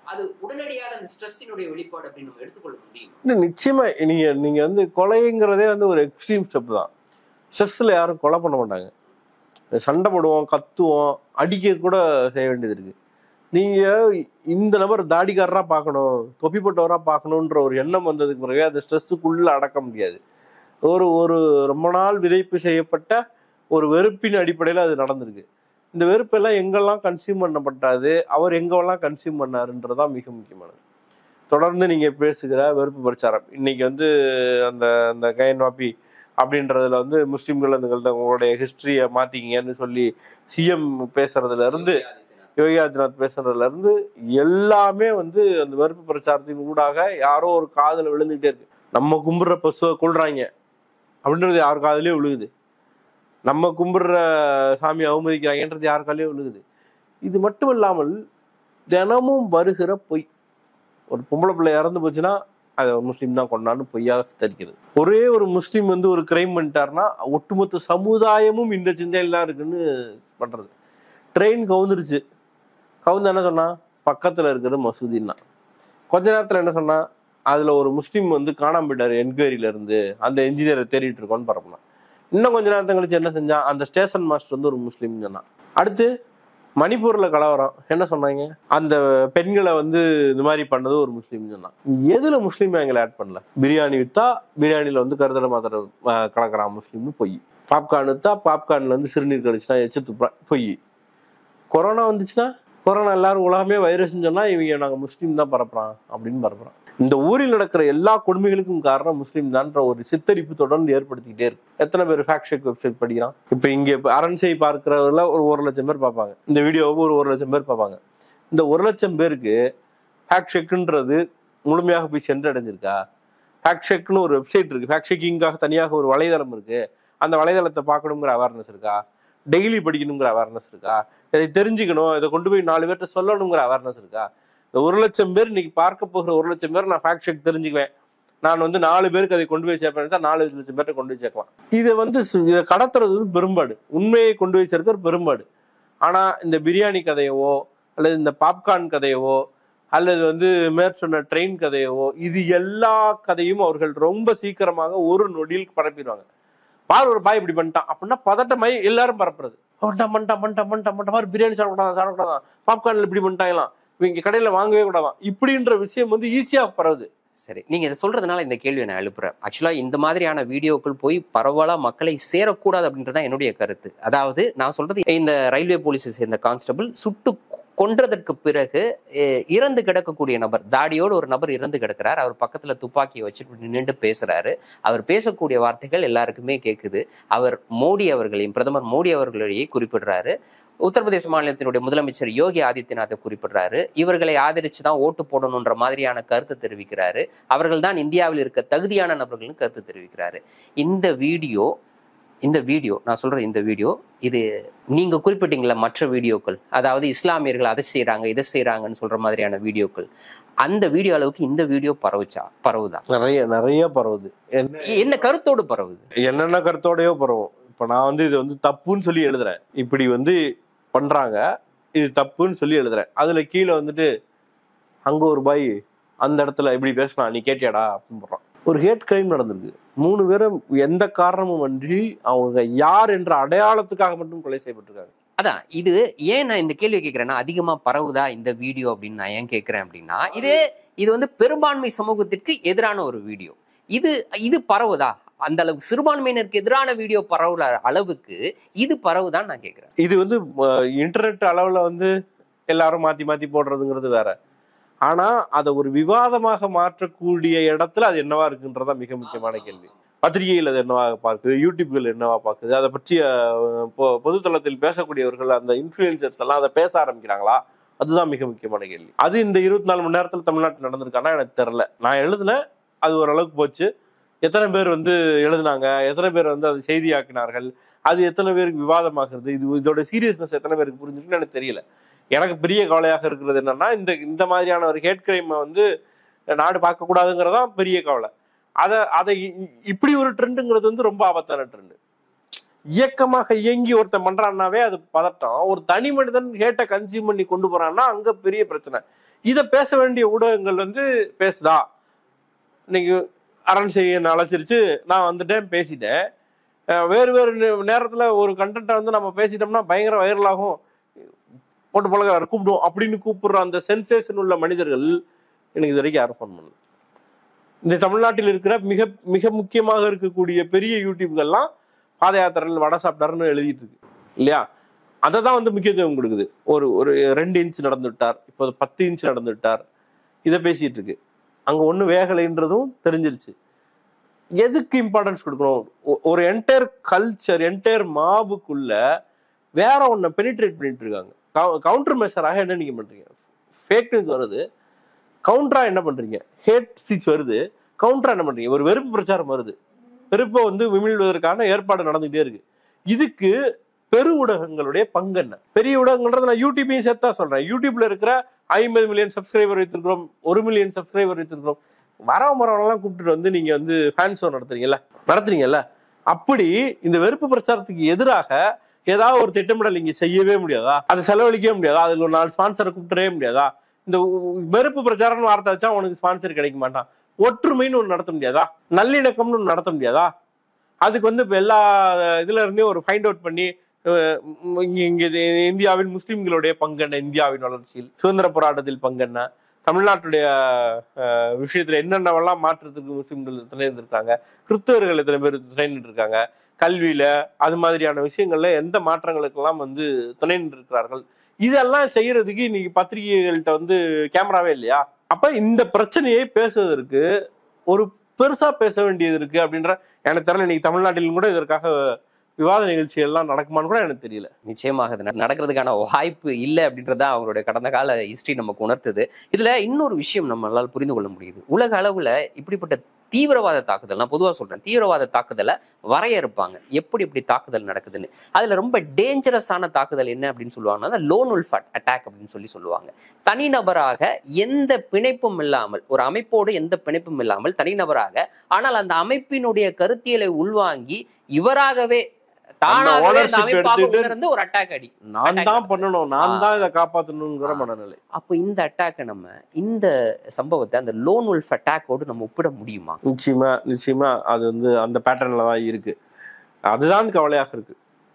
Speaker 2: அது உடனடியாக அந்த ஸ்ட்ரெஸ்ஸினுடைய வெளிப்பாடு அப்படின்னு நம்ம எடுத்துக்கொள்ள முடியும்
Speaker 1: இன்னும் நிச்சயமா நீங்க நீங்க வந்து கொலைங்கிறதே வந்து ஒரு எக்ஸ்ட்ரீம் ஸ்டெப் தான் ஸ்ட்ரெஸ்ல யாரும் கொலை பண்ண மாட்டாங்க சண்டை போடுவோம் கத்துவோம் அடிக்க கூட செய்ய வேண்டியது இருக்கு நீங்க இந்த நபர் தாடிக்காரரா பார்க்கணும் தொப்பி போட்டவரா பார்க்கணுன்ற ஒரு எண்ணம் வந்ததுக்கு பிறகு அந்த ஸ்ட்ரெஸ்ஸுக்குள்ள அடக்க முடியாது ஒரு ஒரு ரொம்ப நாள் விதைப்பு செய்யப்பட்ட ஒரு வெறுப்பின் அடிப்படையில் அது நடந்திருக்கு இந்த வெறுப்பெல்லாம் எங்கெல்லாம் கன்சியூம் பண்ணப்பட்டாது அவர் எங்கெல்லாம் கன்சியூம் பண்ணாருன்றதுதான் மிக முக்கியமானது தொடர்ந்து நீங்க பேசுகிற வெறுப்பு பிரச்சாரம் இன்னைக்கு வந்து அந்த அந்த கயன் வாப்பி அப்படின்றதுல வந்து முஸ்லிம்கள் அந்த உங்களுடைய ஹிஸ்டரியை மாத்திக்கிங்கன்னு சொல்லி சிஎம் பேசுறதுல இருந்து யோகி ஆதித்யநாத் பேசுறதுல இருந்து எல்லாமே வந்து அந்த வெறுப்பு பிரச்சாரத்தின் ஊடாக யாரோ ஒரு காதுல விழுந்துகிட்டே இருக்கு நம்ம கும்பிடுற பசுவை கொள்றாங்க அப்படின்றது யார் காதுலயே விழுகுது நம்ம கும்பிடுற சாமி அவமதிக்கிறாங்கன்றது யார் காதுலயே விழுகுது இது மட்டும் இல்லாமல் தினமும் வருகிற பொய் ஒரு பொம்பளை பிள்ளை இறந்து போச்சுன்னா அதை ஒரு முஸ்லீம் தான் கொண்டான்னு பொய்யாக சித்தரிக்கிறது ஒரே ஒரு முஸ்லீம் வந்து ஒரு கிரைம் பண்ணிட்டாருன்னா ஒட்டுமொத்த சமுதாயமும் இந்த சிந்தையில் தான் இருக்குன்னு பண்றது ட்ரெயின் கவுந்துருச்சு கவுந்து என்ன சொன்னா பக்கத்துல இருக்கிறது மசூதின்னா கொஞ்ச நேரத்துல என்ன சொன்னா அதுல ஒரு முஸ்லீம் வந்து காணாம போயிட்டாரு என்கொயரியில இருந்து அந்த என்ஜினியரை தேடிட்டு இருக்கோன்னு பரப்புனான் இன்னும் கொஞ்ச நேரத்தை கழிச்சு என்ன செஞ்சான் அந்த ஸ்டேஷன் மாஸ்டர் வந்து ஒரு முஸ்லீம் சொன்னான் அடுத்து மணிப்பூர்ல கலவரம் என்ன சொன்னாங்க அந்த பெண்களை வந்து இந்த மாதிரி பண்ணது ஒரு முஸ்லீம் சொன்னான் எதுல முஸ்லீம் எங்களை ஆட் பண்ணல பிரியாணி வித்தா பிரியாணில வந்து கருதலை மாத்திர கலக்கிறான் முஸ்லீம்னு பொய் பாப்கார்ன் வித்தா பாப்கார்ன்ல வந்து சிறுநீர் கழிச்சுனா எச்சு துப்புறா பொய் கொரோனா வந்துச்சுன்னா கொரோனா எல்லாரும் உலகமே வைரஸ்ன்னு சொன்னா இவங்க நாங்க முஸ்லீம் தான் பரப்புறான் அப்படின்னு பரப்புறான் இந்த ஊரில் நடக்கிற எல்லா கொடுமைகளுக்கும் காரணம் முஸ்லீம் தான்ற ஒரு சித்தரிப்பு தொடர்ந்து ஏற்படுத்திக்கிட்டே இருக்கு எத்தனை பேர் ஃபேக்ட் செக் வெப்சைட் படிக்கிறான் இப்ப இங்க இப்ப அரண்சை பார்க்கிறவர்கள ஒரு ஒரு லட்சம் பேர் பார்ப்பாங்க இந்த வீடியோவை ஒரு ஒரு லட்சம் பேர் பார்ப்பாங்க இந்த ஒரு லட்சம் பேருக்கு ஃபேக்ட் செக்ன்றது முழுமையாக போய் சென்றடைஞ்சிருக்கா ஃபேக்ட் செக்னு ஒரு வெப்சைட் இருக்கு ஃபேக்ட் செக்கிங்காக தனியாக ஒரு வலைதளம் இருக்கு அந்த வலைதளத்தை பார்க்கணுங்கிற அவேர்னஸ் இருக்கா டெய்லி படிக்கணுங்கிற அவேர்னஸ் இருக்கா இதை தெரிஞ்சுக்கணும் இதை கொண்டு போய் நாலு பேர்கிட்ட சொல்லணுங்கிற அவேர்னஸ் இருக்கா இந்த ஒரு லட்சம் பேர் இன்னைக்கு பார்க்க போகிற ஒரு லட்சம் பேர் நான் ஃபேக்ட் செக் தெரிஞ்சுக்குவேன் நான் வந்து நாலு பேருக்கு அதை கொண்டு போய் சேர்ப்பேன் நாலு லட்சம் பேர்ட்ட கொண்டு போய் சேர்க்கலாம் இதை வந்து சு- இதை கடத்துறது வந்து பெரும்பாடு உண்மையை கொண்டு போய் சேர்க்கிறது பெரும்பாடு ஆனா இந்த பிரியாணி கதையவோ அல்லது இந்த பாப்கார்ன் கதையவோ அல்லது வந்து மேற்சொன்ன ட்ரெயின் கதையவோ இது எல்லா கதையும் அவர்கள் ரொம்ப சீக்கிரமாக ஒரு நொடியில் பரப்பிடுவாங்க பார் ஒரு பாய் இப்படி பண்ணிட்டான் அப்படின்னா பதட்டமாயி எல்லாரும் பரப்புறது பண்ணிட்டான் பண்ணிட்டான் பண்ணிட்டான் பண்ணிட்டான் பண்ணிட்டான் பாரு பிரியாணி சாப்பிடக்கூடாது சாப்பிடக்கூடாதான் பாப்கார்ன்ல இப்படி பண்ணிட்டாங்களாம் இவங்க கடையில வாங்கவே கூடாதான் இப்படின்ற விஷயம் வந்து ஈஸியா பரவுது
Speaker 2: சரி நீங்க இதை சொல்றதுனால இந்த கேள்வியை நான் எழுப்புறேன் ஆக்சுவலா இந்த மாதிரியான வீடியோக்கள் போய் பரவலா மக்களை சேரக்கூடாது அப்படின்றது தான் என்னுடைய கருத்து அதாவது நான் சொல்றது இந்த ரயில்வே போலீஸை சேர்ந்த கான்ஸ்டபிள் சுட்டு கொன்றதற்கு பிறகு அஹ், இறந்து கிடக்கக்கூடிய நபர் தாடியோடு ஒரு நபர் இறந்து கிடக்கிறார் அவர் பக்கத்துல துப்பாக்கியை வச்சுட்டு நின்றுட்டு பேசுறாரு அவர் பேசக்கூடிய வார்த்தைகள் எல்லாருக்குமே கேட்குது அவர் மோடி அவர்களையும் பிரதமர் மோடி அவர்களையே குறிப்பிடுறாரு உத்தரப்பிரதேச மாநிலத்தினுடைய முதலமைச்சர் யோகி ஆதித்யநாத்தை குறிப்பிடுறாரு இவர்களை ஆதரிச்சு தான் ஓட்டு போடணுன்ற மாதிரியான கருத்து தெரிவிக்கிறாரு அவர்கள் தான் இந்தியாவில் இருக்க தகுதியான நபர்கள்னு கருத்து தெரிவிக்கிறாரு இந்த வீடியோ இந்த வீடியோ நான் சொல்ற இந்த வீடியோ இது நீங்க குறிப்பிட்டீங்களா மற்ற வீடியோக்கள் அதாவது இஸ்லாமியர்கள் அதை செய்றாங்க இதை செய்றாங்கன்னு சொல்ற மாதிரியான வீடியோக்கள் அந்த வீடியோ அளவுக்கு இந்த வீடியோ பரவுச்சா பரவுதா
Speaker 1: நிறைய நிறைய பரவுது என்ன
Speaker 2: என்ன கருத்தோடு பரவுது
Speaker 1: என்னென்ன கருத்தோடயோ பரவும் இப்ப நான் வந்து இது வந்து தப்புன்னு சொல்லி எழுதுறேன் இப்படி வந்து பண்றாங்க இது தப்புன்னு சொல்லி எழுதுறேன் அதுல கீழே வந்துட்டு அங்க ஒரு பாய் அந்த இடத்துல இப்படி பேசினா நீ கேட்டியாடா அப்படின்னு போடுறான் ஒரு ஹேட் கிரைம் நடந்திருக்கு மூணு பேரும் எந்த காரணமும் அன்றி அவங்க யார் என்ற அடையாளத்துக்காக மட்டும் கொலை செய்யப்பட்டிருக்காங்க
Speaker 2: அதான் இது ஏன் நான் இந்த கேள்வி கேட்கிறேன்னா அதிகமா பரவுதா இந்த வீடியோ அப்படின்னு நான் ஏன் கேட்கிறேன் அப்படின்னா இது இது வந்து பெரும்பான்மை சமூகத்திற்கு எதிரான ஒரு வீடியோ இது இது பரவுதா அந்த அளவுக்கு சிறுபான்மையினருக்கு எதிரான வீடியோ பரவுல அளவுக்கு இது பரவுதான்னு நான் கேட்கிறேன்
Speaker 1: இது வந்து அஹ், இன்டர்நெட் அளவுல வந்து எல்லாரும் மாத்தி மாத்தி போடுறதுங்கிறது வேற ஆனா அதை ஒரு விவாதமாக மாற்றக்கூடிய இடத்துல அது என்னவா இருக்குன்றதா மிக முக்கியமான கேள்வி பத்திரிகைகள் அது என்னவா பார்க்குது யூடியூப்கள் என்னவா பார்க்குது அதை பற்றிய அஹ், பொ- பொதுத்தளத்தில் பேசக்கூடியவர்கள் அந்த இன்ஃபுளுசர்ஸ் எல்லாம் அதை பேச ஆரம்பிக்கிறாங்களா அதுதான் மிக முக்கியமான கேள்வி அது இந்த இருபத்தி நாலு மணி நேரத்தில் தமிழ்நாட்டில் நடந்திருக்கானா எனக்கு தெரியல நான் எழுதினேன் அது ஓரளவுக்கு போச்சு எத்தனை பேர் வந்து எழுதுனாங்க எத்தனை பேர் வந்து அதை செய்தியாக்கினார்கள் அது எத்தனை பேருக்கு விவாதமாகிறது இது இதோட சீரியஸ்னஸ் எத்தனை பேருக்கு புரிஞ்சுக்குன்னு எனக்கு தெரியல எனக்கு பெரிய கவலையாக இருக்கிறது என்னன்னா இந்த இந்த மாதிரியான ஒரு ஹேட் கிரைமை வந்து நாடு பார்க்க கூடாதுங்கிறதான் பெரிய கவலை அதை அதை இ- இப்படி ஒரு ட்ரெண்டுங்கிறது வந்து ரொம்ப ஆபத்தான ட்ரெண்டு இயக்கமாக இயங்கி ஒருத்தன் பண்றான்னாவே அது பதட்டம் ஒரு தனி மனிதன் ஹேட்டை கன்சியூம் பண்ணி கொண்டு போறான்னா அங்க பெரிய பிரச்சனை இதை பேச வேண்டிய ஊடகங்கள் வந்து பேசுதா இன்னைக்கு அரண் செய்ய அழைச்சிருச்சு நான் வந்துட்டேன் பேசிட்டேன் அஹ் வேறு வேறு நே- நேரத்துல ஒரு கண்டென்ட்டை வந்து நம்ம பேசிட்டோம்னா பயங்கர வைரல் ஆகும் போட்டு பழகிறாரு கூப்பிடுவோம் அப்படின்னு கூப்பிடுற அந்த சென்சேஷன் உள்ள மனிதர்கள் எனக்கு இது வரைக்கும் யாரும் ஃபோன் பண்ணல இந்த தமிழ்நாட்டில் இருக்கிற மிக மிக முக்கியமாக இருக்கக்கூடிய பெரிய யூடியூப்கள்லாம் பாத யாத்திரையில் வடை சாப்பிட்டாருன்னு எழுதிட்டு இருக்கு இல்லையா அதை தான் வந்து முக்கியத்துவம் கொடுக்குது ஒரு ஒரு ரெண்டு இன்ச் நடந்து விட்டார் இப்போ பத்து இன்ச் நடந்து விட்டார் இதை பேசிட்டு இருக்கு அங்க ஒன்றும் வேகலைன்றதும் தெரிஞ்சிருச்சு எதுக்கு இம்பார்ட்டன்ஸ் கொடுக்கணும் ஒ- ஒரு என்டையர் கல்ச்சர் என்டையர் மாபுக்குள்ள வேற ஒன்றை பெனிட்ரேட் பண்ணிட்டு இருக்காங்க கவுண்டர் மெஷராக என்ன நீங்க பண்றீங்க ஃபேக் நியூஸ் வருது கவுண்டரா என்ன பண்றீங்க ஹேட் ஸ்பீச் வருது கவுண்டரா என்ன பண்றீங்க ஒரு வெறுப்பு பிரச்சாரம் வருது வெறுப்பை வந்து விமிழ்வதற்கான ஏற்பாடு நடந்துகிட்டே இருக்கு இதுக்கு பெரு ஊடகங்களுடைய பங்கு என்ன பெரிய ஊடகங்கள்ன்றது நான் யூடியூபையும் சேர்த்தா சொல்றேன் யூடியூப்ல இருக்கிற ஐம்பது மில்லியன் சப்ஸ்கிரைபர் வைத்திருக்கிறோம் ஒரு மில்லியன் சப்ஸ்கிரைபர் வைத்திருக்கிறோம் வரவ மரவெல்லாம் கூப்பிட்டுட்டு வந்து நீங்க வந்து ஃபேன் ஷோ நடத்துறீங்கல்ல நடத்துறீங்கல்ல அப்படி இந்த வெறுப்பு பிரச்சாரத்துக்கு எதிராக ஏதாவது ஒரு திட்டமிடல் இங்க செய்யவே முடியாதா அதை செலவழிக்கவே முடியாதா அதுல ஒரு நாலு ஸ்பான்சரை கூப்பிட்டுறவே முடியாதா இந்த உ- வெறுப்பு பிரச்சாரம்னு வார்த்தை வச்சா உனக்கு ஸ்பான்சர் கிடைக்க மாட்டான் ஒற்றுமைன்னு ஒன்று நடத்த முடியாதா நல்லிணக்கம்னு ஒன்று நடத்த முடியாதா அதுக்கு வந்து இப்போ எல்லா இதுல இருந்தே ஒரு ஃபைண்ட் அவுட் பண்ணி அஹ், உம், இங்க இங்க இது இந்தியாவின் முஸ்லிம்களுடைய பங்கென்ன இந்தியாவின் வளர்ச்சியில் சுதந்திர போராட்டத்தில் பங்கென்ன தமிழ்நாட்டுடைய அஹ், விஷயத்துல என்னென்னவெல்லாம் மாற்றத்துக்கு முஸ்லிம்கள் துணை இருந்திருக்காங்க கிறிஸ்தவர்கள் எத்தனை பேர் துணை நின்றுருக்காங்க கல்வியில அது மாதிரியான விஷயங்கள்ல எந்த மாற்றங்களுக்கெல்லாம் வந்து துணை நின்றிருக்கிறார்கள் இதெல்லாம் செய்யறதுக்கு இன்னைக்கு பத்திரிகைகள்கிட்ட வந்து கேமராவே இல்லையா அப்ப இந்த பிரச்சனையை பேசுவதற்கு ஒரு பெருசா பேச வேண்டியது இருக்கு அப்படின்ற எனக்கு தெரியல இன்னைக்கு தமிழ்நாட்டிலும் கூட இதற்காக விவாத நிகழ்ச்சி எல்லாம் நடக்குமான்னு கூட எனக்கு தெரியல
Speaker 2: நிச்சயமாக இது நட- நடக்கிறதுக்கான வாய்ப்பு இல்லை அப்படின்றத அவங்களுடைய கடந்த கால ஹிஸ்டரி நமக்கு உணர்த்துது இதுல இன்னொரு விஷயம் நம்மளால் புரிந்து கொள்ள முடியுது உலக அளவுல இப்படிப்பட்ட தீவிரவாத தாக்குதல் நான் பொதுவாக சொல்றேன் தீவிரவாத தாக்குதலை வரையறுப்பாங்க எப்படி இப்படி தாக்குதல் நடக்குதுன்னு அதுல ரொம்ப டேஞ்சரஸான தாக்குதல் என்ன அப்படின்னு சொல்லுவாங்கன்னா லோன் உல்ஃப் அட்டாக் அப்படின்னு சொல்லி சொல்லுவாங்க தனிநபராக எந்த பிணைப்பும் இல்லாமல் ஒரு அமைப்போடு எந்த பிணைப்பும் இல்லாமல் தனிநபராக ஆனால் அந்த அமைப்பினுடைய கருத்தியலை உள்வாங்கி இவராகவே தானாகவே அந்த
Speaker 1: ownership
Speaker 2: அமைப்பாக
Speaker 1: எடுத்துட்டு-
Speaker 2: உணர்ந்து ஒரு அட்டாக் அடி
Speaker 1: நான்
Speaker 2: Attack
Speaker 1: தான் பண்ணணும் நான்
Speaker 2: ஆ.
Speaker 1: தான் இதை காப்பாற்றணுங்கிற
Speaker 2: ஆ.
Speaker 1: மனநிலை
Speaker 2: அப்போ இந்த அட்டாக்கை நம்ம இந்த சம்பவத்தை அந்த லோன் உல்ஃப் அட்டாக்கோடு நம்ம ஒப்பிட முடியுமா
Speaker 1: நிச்சயமா நிச்சயமா அது வந்து அந்த பேட்டர்ன்ல தான் இருக்கு அதுதான் கவலையாக இருக்கு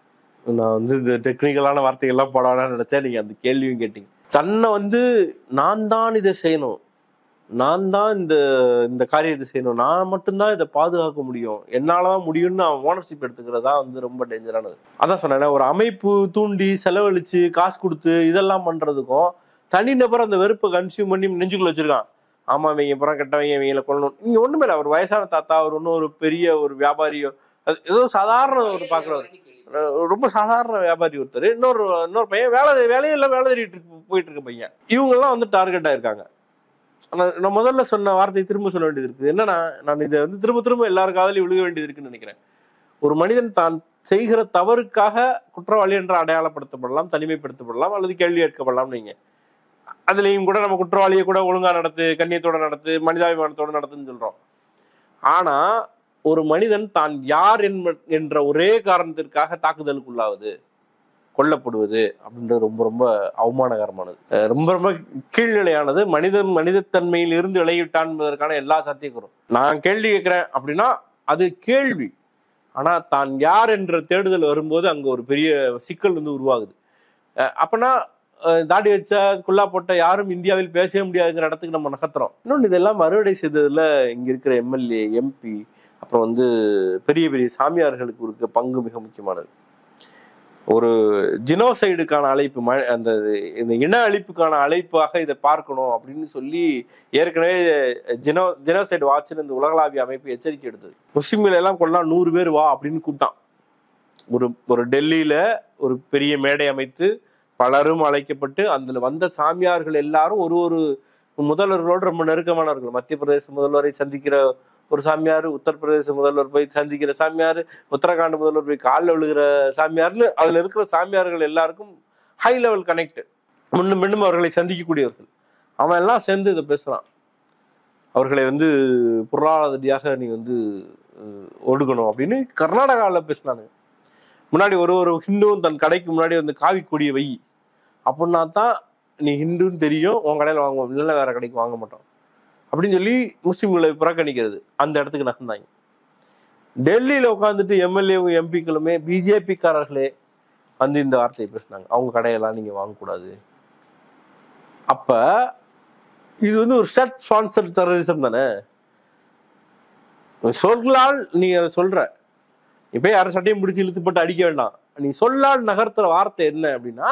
Speaker 1: நான் வந்து இந்த டெக்னிக்கலான வார்த்தைகள்லாம் போடான்னு நினைச்சேன் நீங்க அந்த கேள்வியும் கேட்டீங்க தன்னை வந்து நான் தான் இதை செய்யணும் நான் தான் இந்த இந்த காரியத்தை செய்யணும் நான் மட்டும்தான் இதை பாதுகாக்க முடியும் என்னால தான் முடியும்னு அவன் ஓனர்ஷிப் எடுத்துக்கிறதா வந்து ரொம்ப டேஞ்சரானது அதான் சொன்னேன் ஒரு அமைப்பு தூண்டி செலவழிச்சு காசு கொடுத்து இதெல்லாம் பண்றதுக்கும் தனிநபர் அந்த வெறுப்பை கன்சியூம் பண்ணி நெஞ்சுக்குள்ள வச்சிருக்கான் ஆமா இவங்க புறம் கெட்டவங்க இவங்களை கொள்ளணும் இங்க ஒண்ணுமே இல்லை அவர் வயசான தாத்தா அவர் ஒன்றும் ஒரு பெரிய ஒரு வியாபாரியோ அது ஏதோ சாதாரண ஒரு பாக்குறவர் ரொம்ப சாதாரண வியாபாரி ஒருத்தர் இன்னொரு இன்னொரு பையன் வேலை வேலையே இல்லை வேலை தேடிட்டு இருக்கு போயிட்டு இருக்க பையன் இவங்கெல்லாம் வந்து டார்கெட் ஆயிருக்காங்க ஆனா நான் முதல்ல சொன்ன வார்த்தையை திரும்ப சொல்ல வேண்டியது இருக்குது என்னன்னா நான் இதை வந்து திரும்ப திரும்ப எல்லாரும் காதலையும் விழுக வேண்டியது இருக்குன்னு நினைக்கிறேன் ஒரு மனிதன் தான் செய்கிற தவறுக்காக குற்றவாளி என்று அடையாளப்படுத்தப்படலாம் தனிமைப்படுத்தப்படலாம் அல்லது கேள்வி கேட்கப்படலாம் நீங்க அதுலயும் கூட நம்ம குற்றவாளியை கூட ஒழுங்கா நடத்து கண்ணியத்தோட நடத்து மனிதாபிமானத்தோட நடத்துன்னு சொல்றோம் ஆனா ஒரு மனிதன் தான் யார் என்ப- என்ற ஒரே காரணத்திற்காக தாக்குதலுக்குள்ளாவது கொல்லப்படுவது அப்படின்றது ரொம்ப ரொம்ப அவமானகரமானது அஹ் ரொம்ப ரொம்ப கீழ்நிலையானது மனிதன் மனிதத்தன்மையில் இருந்து விலகிவிட்டான் என்பதற்கான எல்லா சாத்தியக்கூறும் நான் கேள்வி கேட்கிறேன் அப்படின்னா அது கேள்வி ஆனா தான் யார் என்ற தேடுதல் வரும்போது அங்க ஒரு பெரிய சிக்கல் வந்து உருவாகுது அஹ் அப்பனா அஹ் தாடி வச்ச குல்லா போட்ட யாரும் இந்தியாவில் பேசவே முடியாதுங்கிற இடத்துக்கு நம்ம நகர்த்துறோம் இன்னொன்று இதெல்லாம் அறுவடை செய்ததுல இங்க இருக்கிற எம்எல்ஏ எம்பி அப்புறம் வந்து பெரிய பெரிய சாமியார்களுக்கு இருக்க பங்கு மிக முக்கியமானது ஒரு ஜினோசைடுக்கான அழைப்பு ம- அந்த இந்த இன அழிப்புக்கான அழைப்பாக இதை பார்க்கணும் அப்படின்னு சொல்லி ஏற்கனவே ஜினோ ஜினோசைடு வாட்ச்னு இந்த உலகளாவிய அமைப்பு எச்சரிக்கை எடுத்தது முஸ்லிம்களை எல்லாம் கொள்ளலாம் நூறு பேர் வா அப்படின்னு கூப்பிட்டான் ஒரு ஒரு டெல்லியில ஒரு பெரிய மேடை அமைத்து பலரும் அழைக்கப்பட்டு அதுல வந்த சாமியார்கள் எல்லாரும் ஒரு ஒரு முதல்வர்களோடு ரொம்ப நெருக்கமானவர்கள் மத்திய பிரதேச முதல்வரை சந்திக்கிற ஒரு சாமியார் உத்தரப்பிரதேச முதல்வர் போய் சந்திக்கிற சாமியார் உத்தரகாண்ட் முதல்வர் போய் காலில் விழுகிற சாமியார்னு அதுல இருக்கிற சாமியார்கள் எல்லாருக்கும் ஹை லெவல் கனெக்ட் முன்னும் மீண்டும் அவர்களை சந்திக்கக்கூடியவர்கள் அவன் எல்லாம் சேர்ந்து இதை பேசுறான் அவர்களை வந்து பொருளாதாரடியாக நீ வந்து அஹ், ஒடுக்கணும் அப்படின்னு கர்நாடகாவில் பேசினானுங்க முன்னாடி ஒரு ஒரு ஹிந்துவும் தன் கடைக்கு முன்னாடி வந்து காவி கொடியை வை அப்படின்னா தான் நீ ஹிந்துன்னு தெரியும் உன் கடையில் வாங்குவோம் இல்லைன்னா வேற கடைக்கு வாங்க மாட்டோம் அப்படின்னு சொல்லி முஸ்லீம்களை புறக்கணிக்கிறது அந்த இடத்துக்கு நகர்ந்தாங்க டெல்லியில உட்காந்துட்டு எம்எல்ஏவும் எம்பிக்களுமே பிஜேபிக்காரர்களே வந்து இந்த வார்த்தையை பேசினாங்க அவங்க கடையெல்லாம் நீங்க வாங்கக்கூடாது அப்ப இது வந்து ஒரு ஸ்டேட் ஸ்பான்சர் டெரரிசம் தானே சொல்லால் நீ அதை சொல்ற இப்ப யாரும் சட்டையும் பிடிச்சி இழுத்து போட்டு அடிக்க வேண்டாம் நீ சொல்லால் நகர்த்துற வார்த்தை என்ன அப்படின்னா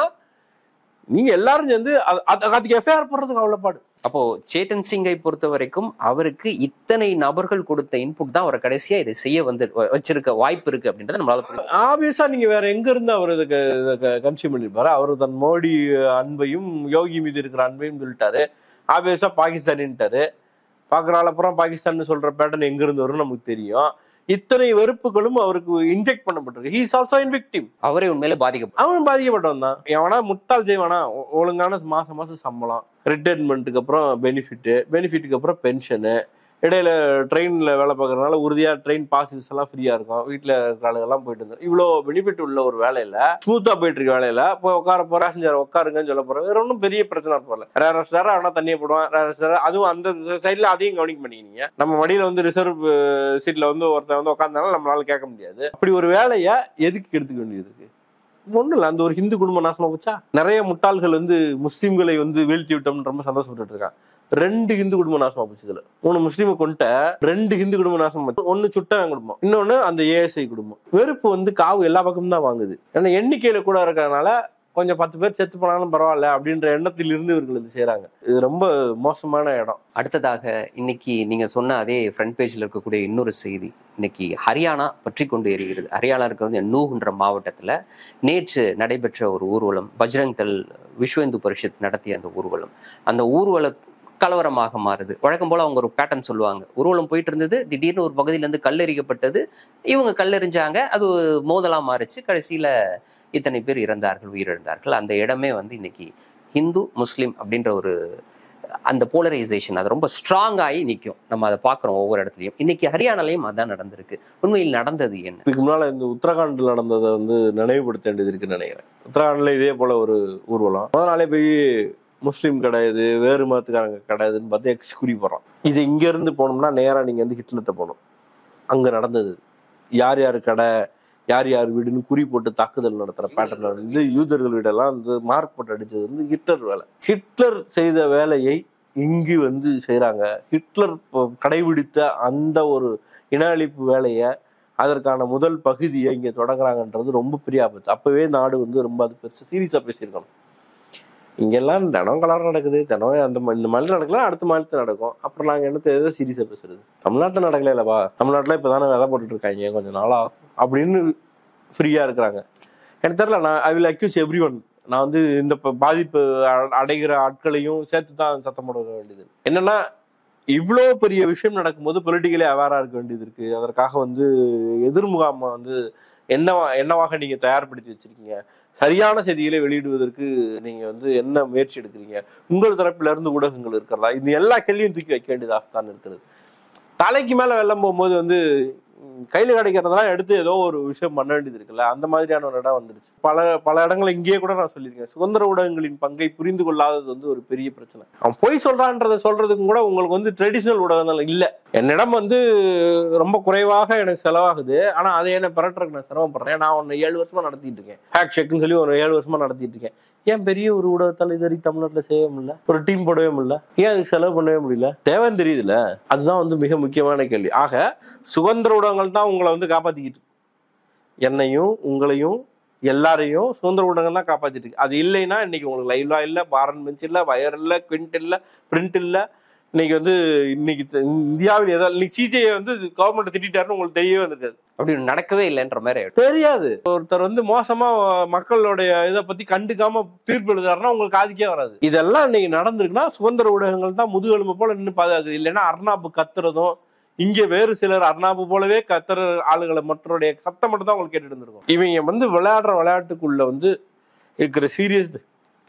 Speaker 1: நீங்க எல்லாரும் சேர்ந்து அது- அது- அதுக்கு எஃப்ஐஆர் போடுறதுக்கு அவ்வளவுபாடு
Speaker 2: அப்போ சேத்தன் சிங்கை பொறுத்த வரைக்கும் அவருக்கு இத்தனை நபர்கள் கொடுத்த இன்புட் தான் அவர் கடைசியா இதை செய்ய வந்து வ- வச்சிருக்க வாய்ப்பு இருக்கு அப்படின்றத நம்மளால புரிஞ்சுக்க
Speaker 1: ஆப்வியஸா நீங்க வேற எங்க இருந்து அவர் இதுக்கு கன்சியூம் பண்ணிருப்பாரு அவர் தன் மோடி அன்பையும் யோகி மீது இருக்கிற அன்பையும் சொல்லிட்டாரு ஆப்வியஸா பாகிஸ்தானின்ட்டாரு பாக்குறாள் அப்புறம் பாகிஸ்தான் சொல்ற பேட்டர்ன் எங்க இருந்து வரும்னு நமக்கு தெரியும் இத்தனை வெறுப்புகளும் அவருக்கு இன்ஜெக்ட் பண்ணப்பட்டிருக்கு ஹீஸ் ஆல்சோ இன் விக்டிம்
Speaker 2: அவரே உண்மையிலே பாதிக்கப்படும்
Speaker 1: அவன் பாதிக்கப்பட்டவன் தான் எவனா முட்டாள் செய்வானா ஒ- ஒழுங்கான மாசம் மாசம் சம்பளம் ரிட்டைர்மெண்ட்டுக்கு அப்புறம் பெனிஃபிட்டு பெனிஃபிட்டுக்கு அப்புறம் பென்ஷனு இடையில ட்ரெயின்ல வேலை பார்க்கறதுனால உறுதியா ட்ரெயின் பாசஸ் எல்லாம் ஃப்ரீயா இருக்கும் வீட்டுல இருக்கிற ஆளுங்கெல்லாம் போயிட்டு இருந்தாரு இவ்வளோ பெனிஃபிட் உள்ள ஒரு வேலையில ஸ்மூத்தா போயிட்டு இருக்க வேலையில போய் உட்கார போற பேசஞ்சர் உட்காருங்கன்னு சொல்ல போற வேற ஒன்றும் பெரிய பிரச்சனை போகல ரேர ஸ்டார் ஆனா தண்ணியை போடுவான் ரேர ஸ்டார் அதுவும் அந்த சைட்ல அதையும் கவனிக்க பண்ணிக்கினீங்க நம்ம மடியில வந்து ரிசர்வ் சீட்ல வந்து ஒருத்தன் வந்து உட்காந்தாலும் நம்மளால கேட்க முடியாது அப்படி ஒரு வேலையை எதுக்கு எடுத்துக்க வேண்டியது இருக்கு ஒண்ணும் இல்ல அந்த ஒரு ஹிந்து குடும்பம் நாசமா போச்சா நிறைய முட்டாள்கள் வந்து முஸ்லீம்களை வந்து வீழ்த்தி விட்டோம்னு ரொம்ப சந்தோஷப்பட்டு இருக்கான் ரெண்டு ஹிந்து குடும்பம் நாசமா போச்சு இதுல மூணு முஸ்லீமை கொண்ட ரெண்டு ஹிந்து குடும்பம் நாசமா போச்சு ஒண்ணு சுட்டவன் குடும்பம் இன்னொன்னு அந்த ஏஎஸ்ஐ குடும்பம் வெறுப்பு வந்து காவு எல்லா பக்கமும் தான் வாங்குது ஏன்னா எண்ணிக்கையில கூட இருக்கறனால கொஞ்சம் பத்து பேர் செத்து போனாலும் பரவாயில்ல அப்படின்ற எண்ணத்தில் இருந்து இவர்கள் இது செய்றாங்க இது ரொம்ப மோசமான இடம்
Speaker 2: அடுத்ததாக இன்னைக்கு நீங்க சொன்ன அதே ஃப்ரண்ட் பேஜ்ல இருக்கக்கூடிய இன்னொரு செய்தி இன்னைக்கு ஹரியானா பற்றி கொண்டு எரிகிறது ஹரியானா இருக்கிறது நூகுன்ற மாவட்டத்துல நேற்று நடைபெற்ற ஒரு ஊர்வலம் பஜ்ரங் தள் விஸ்வ இந்து பரிஷத் நடத்திய அந்த ஊர்வலம் அந்த ஊர்வல கலவரமாக மாறுது வழக்கம் போல அவங்க ஒரு பேட்டர்ன் சொல்லுவாங்க ஊர்வலம் போயிட்டு இருந்தது திடீர்னு ஒரு பகுதியில இருந்து கல்லெறிக்கப்பட்டது இவங்க கல்லெறிஞ்சாங்க அது மோதலா மாறிச்சு கடைசியில இத்தனை பேர் இறந்தார்கள் உயிரிழந்தார்கள் அந்த இடமே வந்து இன்னைக்கு ஹிந்து முஸ்லீம் அப்படின்ற ஒரு அந்த போலரைசேஷன் அது ரொம்ப ஸ்ட்ராங் ஆகி நிற்கும் நம்ம அதை பார்க்குறோம் ஒவ்வொரு இடத்துலையும் இன்னைக்கு ஹரியானாலையும் அதான் நடந்திருக்கு உண்மையில் நடந்தது என்ன
Speaker 1: இதுக்கு முன்னால இந்த உத்தரகாண்டில் நடந்ததை வந்து நினைவுபடுத்த வேண்டியது இருக்குன்னு நினைக்கிறேன் உத்தரகாண்டில் இதே போல ஒரு ஊர்வலம் முத நாளே போய் முஸ்லீம் கிடையாது வேறு மதத்துக்காரங்க கிடையாதுன்னு பார்த்து எக்ஸ் குறி போடுறோம் இது இங்க இருந்து போனோம்னா நேரா நீங்க வந்து ஹிட்லர்ட்ட போகணும் அங்க நடந்தது யார் யார் கடை யார் யார் வீடுன்னு குறி போட்டு தாக்குதல் நடத்துற பேட்டர்ன் வந்து யூதர்கள் வீடெல்லாம் வந்து மார்க் போட்டு அடிச்சது வந்து ஹிட்லர் வேலை ஹிட்லர் செய்த வேலையை இங்கு வந்து செய்றாங்க ஹிட்லர் ப- கடைபிடித்த அந்த ஒரு இன அழிப்பு வேலையை அதற்கான முதல் பகுதியை இங்க தொடங்குறாங்கன்றது ரொம்ப பெரிய ஆபத்து அப்பவே நாடு வந்து ரொம்ப அது பெருசு சீரியஸா பேசியிருக்கணும் இங்கெல்லாம் தினம் கலர் நடக்குது தினம் அந்த ம- இந்த மாதிரி நடக்கலாம் அடுத்த மாநிலத்தில் நடக்கும் அப்புறம் நாங்க என்னத்த எதை சீரியஸா பேசுறது தமிழ்நாட்டில் நடக்கல இல்லவா தமிழ்நாட்டில் இப்பதானே விதை போட்டுட்டு இருக்காங்க கொஞ்ச நாளா அப்படின்னு ஃப்ரீயா இருக்கிறாங்க எனக்கு தெரியல நான் I will accuse everyone நான் வந்து இந்த ப- பாதிப்பு அ- அடைகிற ஆட்களையும் சேர்த்து தான் சத்தம் போட வேண்டியது என்னன்னா இவ்வளோ பெரிய விஷயம் நடக்கும்போது பொலிட்டிக்கலி அவேரா இருக்க வேண்டியது இருக்கு அதற்காக வந்து எதிர்முகாம வந்து என்னவா என்னவாக நீங்க தயார்படுத்தி வச்சிருக்கீங்க சரியான செய்திகளை வெளியிடுவதற்கு நீங்க வந்து என்ன முயற்சி எடுக்கிறீங்க உங்கள் தரப்பில இருந்து ஊடகங்கள் இருக்கிறதா இந்த எல்லா கேள்வியும் தூக்கி வைக்க வேண்டியதாக தான் இருக்கிறது தலைக்கு மேல வெள்ளம் போகும்போது வந்து ம், கையில கிடைக்கிறதெல்லாம் எடுத்து ஏதோ ஒரு விஷயம் பண்ண வேண்டியது இருக்குல்ல அந்த மாதிரியான ஒரு இடம் வந்துருச்சு பல பல இடங்கள் இங்கேயே கூட நான் சொல்லியிருக்கேன் சுதந்திர ஊடகங்களின் பங்கை புரிந்து கொள்ளாதது வந்து ஒரு பெரிய பிரச்சனை அவன் பொய் சொல்றான்றதை சொல்றதுக்கும் கூட உங்களுக்கு வந்து ட்ரெடிஷ்னல் ஊடகங்கள் இல்ல என்னிடம் வந்து ரொம்ப குறைவாக எனக்கு செலவாகுது ஆனா அதை என்ன பெறட்டுறதுக்கு நான் சிரமப்படுறேன் நான் ஒன்னு ஏழு வருஷமா நடத்திட்டு இருக்கேன் ஹேக் ஷெக்னு சொல்லி ஒரு ஏழு வருஷமா நடத்திட்டு இருக்கேன் ஏன் பெரிய ஒரு ஊடகத்தால் இது வரைக்கும் தமிழ்நாட்டில் செய்ய முடியல ஒரு டீம் போடவே முடியல ஏன் அதுக்கு செலவு பண்ணவே முடியல தேவைன்னு தெரியுதுல்ல அதுதான் வந்து மிக முக்கியமான கேள்வி ஆக சுதந்திர ஊடகங்கள் தான் உங்களை வந்து காப்பாத்திக்கிட்டு இருக்கு. என்னையும் உங்களையும் எல்லாரையும் சுதந்திர ஊடகங்கள் தான் காப்பாத்திட்டு இருக்கு அது இல்லைன்னா இன்னைக்கு உங்களுக்கு லைவ்லா இல்ல பாரன் பெஞ்ச் இல்ல வயர் இல்ல குவிண்ட் இல்ல பிரிண்ட் இல்ல இன்னைக்கு வந்து இன்னைக்கு த- இந்தியாவில் ஏதாவது இன்னைக்கு சிஜே வந்து கவர்மெண்ட் திட்டாருன்னு உங்களுக்கு தெரியவே வந்திருக்காது
Speaker 2: அப்படி நடக்கவே இல்லைன்ற மாதிரி ஆயிடும்.
Speaker 1: தெரியாது ஒருத்தர் வந்து மோசமா மக்களுடைய இதை பத்தி கண்டுக்காம தீர்ப்பு எழுதுறாருன்னா உங்களுக்கு காதுக்கே வராது இதெல்லாம் இன்னைக்கு நடந்திருக்குன்னா சுதந்திர ஊடகங்கள் தான் முதுகெலும்பு போல நின்று பாதுகாக்குது இல்லைன்னா அர்ணாப்பு கத்துறதும் இங்க வேறு சிலர் அர்ணாப்பு போலவே கத்துற ஆளுகளை மற்றவருடைய சத்தம் மட்டும் தான் உங்களுக்கு கேட்டுட்டு இருந்திருக்கும் இவங்க வந்து விளையாடுற விளையாட்டுக்குள்ள வந்து இருக்கிற சீரியஸ்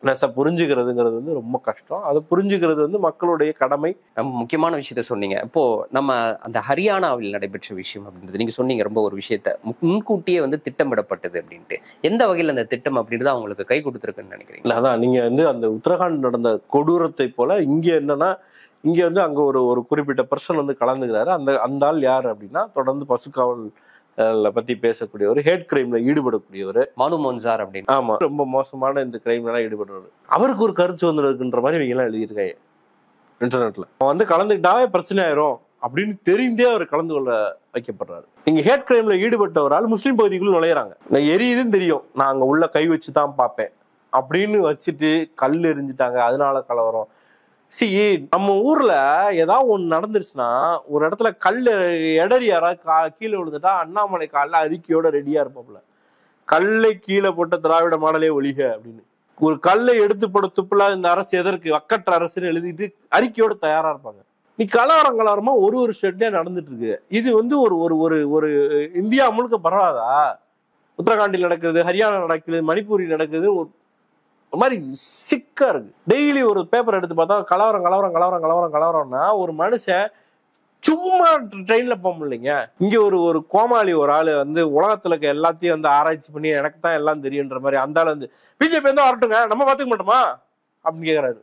Speaker 1: நெச புரிஞ்சுக்கிறதுங்கிறது வந்து ரொம்ப கஷ்டம் அதை புரிஞ்சுக்கிறது வந்து மக்களுடைய கடமை
Speaker 2: ரொம்ப முக்கியமான விஷயத்த சொன்னீங்க இப்போ நம்ம அந்த ஹரியானாவில் நடைபெற்ற விஷயம் அப்படின்றது நீங்க சொன்னீங்க ரொம்ப ஒரு விஷயத்த மு- முன்கூட்டியே வந்து திட்டமிடப்பட்டது அப்படின்ட்டு எந்த வகையில் அந்த திட்டம் அப்படின்றது அவங்களுக்கு கை கொடுத்துருக்குன்னு நினைக்கிறீங்க
Speaker 1: இல்ல அதான் நீங்க வந்து அந்த உத்தரகாண்ட் நடந்த கொடூரத்தை போல இங்க என்னன்னா இங்க வந்து அங்க ஒரு ஒரு குறிப்பிட்ட பர்சன் வந்து கலந்துக்கிறாரு அந்த அந்த ஆள் யார் அப்படின்னா தொடர்ந்து பசுக்காவல் அஹ், பத்தி பேசக்கூடியவர் ஹேட் கிரைம்ல ஈடுபடக்கூடியவர்
Speaker 2: மனு மொன்சார் அப்படின்னு
Speaker 1: ஆமா ரொம்ப மோசமான இந்த கிரைம்ல எல்லாம் ஈடுபடுறவர் அவருக்கு ஒரு கருத்து சுதந்திரம் இருக்குன்ற மாதிரி இவங்க எல்லாம் எழுதியிருக்காங்க இன்டர்நெட்ல அவன் வந்து கலந்துக்கிட்டாவே பிரச்சனை ஆயிரும் அப்படின்னு தெரிந்தே அவர் கலந்து கொள்ள வைக்கப்படுறாரு இங்க ஹேட் கிரைம்ல ஈடுபட்டவரால் முஸ்லீம் பகுதிக்குள்ள நுழையிறாங்க நான் எரியுதுன்னு தெரியும் நான் அங்க உள்ள கை வச்சு தான் பார்ப்பேன் அப்படின்னு வச்சுட்டு கல் எரிஞ்சிட்டாங்க அதனால கலவரம் சி நம்ம ஊர்ல ஏதாவது ஒண்ணு நடந்துருச்சுன்னா ஒரு இடத்துல கல் எடறி யாராவது கா- கீழே விழுந்துட்டா அண்ணாமலை காலில் அறிக்கையோட ரெடியா இருப்பாப்புல கல்லை கீழே போட்ட திராவிட மாடலே ஒழிக அப்படின்னு ஒரு கல்லை எடுத்து போட துப்புல இந்த அரசு எதற்கு வக்கற்ற அரசுன்னு எழுதிட்டு அறிக்கையோட தயாரா இருப்பாங்க நீ கலவரம் கலவரமா ஒரு ஒரு ஸ்டேட்லயே நடந்துட்டு இருக்கு இது வந்து ஒரு ஒரு ஒரு ஒரு இந்தியா முழுக்க பரவாதா உத்தரகாண்டில் நடக்குது ஹரியானா நடக்குது மணிப்பூரில் நடக்குது ஒரு ஒரு மாதிரி சிக்கா இருக்கு டெய்லி ஒரு பேப்பர் எடுத்து பார்த்தா கலவரம் கலவரம் கலவரம் கலவரம் கலவரம்னா ஒரு மனுஷன் சும்மா ட்ரெயின்ல போக முடியலைங்க இங்க ஒரு ஒரு கோமாளி ஒரு ஆளு வந்து உலகத்துல இருக்க எல்லாத்தையும் வந்து ஆராய்ச்சி பண்ணி எனக்கு தான் எல்லாம் தெரியுன்ற மாதிரி அந்த ஆளு வந்து பிஜேபி வந்து வரட்டுங்க நம்ம பாத்துக்க மாட்டோமா அப்படின்னு கேக்குறாரு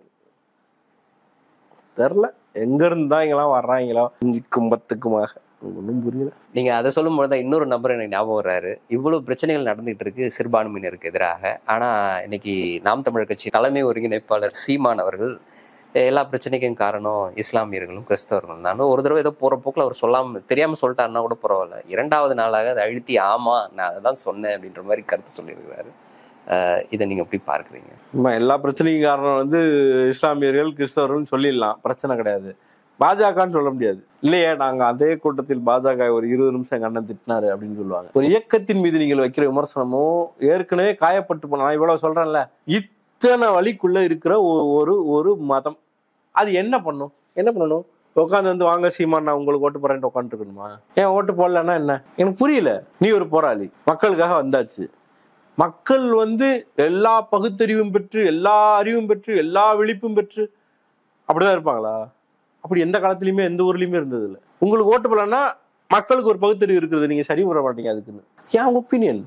Speaker 1: தெரில எங்க இருந்து தான் இங்கெல்லாம் வர்றாங்களோ அஞ்சுக்கும் பத்துக்குமாக ஒன்றும் புரியல
Speaker 2: நீங்க அதை சொல்லும்போது தான் இன்னொரு நபர் எனக்கு ஞாபகம் வர்றாரு இவ்வளவு பிரச்சனைகள் நடந்துகிட்டு இருக்கு சிறுபான்மையினருக்கு எதிராக ஆனா இன்னைக்கு நாம் தமிழர் கட்சி தலைமை ஒருங்கிணைப்பாளர் சீமான் அவர்கள் எல்லா பிரச்சனைக்கும் காரணம் இஸ்லாமியர்களும் கிறிஸ்தவர்களும் தான் ஒரு தடவை ஏதோ போற போக்குல அவர் சொல்லாம தெரியாம சொல்லிட்டாருன்னா கூட பரவாயில்ல இரண்டாவது நாளாக அதை அழுத்தி ஆமா நான் அதை தான் சொன்னேன் அப்படின்ற மாதிரி கருத்து சொல்லியிருக்கிறாரு அஹ் இதை நீங்க எப்படி பார்க்குறீங்க
Speaker 1: ஆமா, எல்லா பிரச்சனைக்கும் காரணம் வந்து இஸ்லாமியர்கள் கிறிஸ்தவர்கள் சொல்லிடலாம் பிரச்சனை கிடையாது பாஜகன்னு சொல்ல முடியாது இல்லையே நாங்க அதே கூட்டத்தில் பாஜக ஒரு இருபது நிமிஷம் எங்க அண்ணன் திட்டினாரு அப்படின்னு சொல்லுவாங்க ஒரு இயக்கத்தின் மீது நீங்கள் வைக்கிற விமர்சனமும் ஏற்கனவே காயப்பட்டு போன நான் இவ்வளவு சொல்றேன்ல இத்தனை வழிக்குள்ள இருக்கிற ஒ- ஒரு ஒரு மதம் அது என்ன பண்ணும் என்ன பண்ணணும் உட்காந்து வந்து வாங்க சீமான் நான் உங்களுக்கு ஓட்டு போறேன்ட்டு உட்காந்துருக்கணுமா ஏன் ஓட்டு போடலன்னா என்ன எனக்கு புரியல நீ ஒரு போராளி மக்களுக்காக வந்தாச்சு மக்கள் வந்து எல்லா பகுத்தறிவும் பெற்று எல்லா அறிவும் பெற்று எல்லா விழிப்பும் பெற்று அப்படிதான் இருப்பாங்களா அப்படி எந்த காலத்துலயுமே எந்த ஊர்லயுமே இருந்தது இல்ல உங்களுக்கு ஓட்டு போலன்னா மக்களுக்கு ஒரு பகுத்தறிவு இருக்குது நீங்க சரி வர மாட்டீங்க அதுக்குன்னு ஏன் ஒப்பீனியன்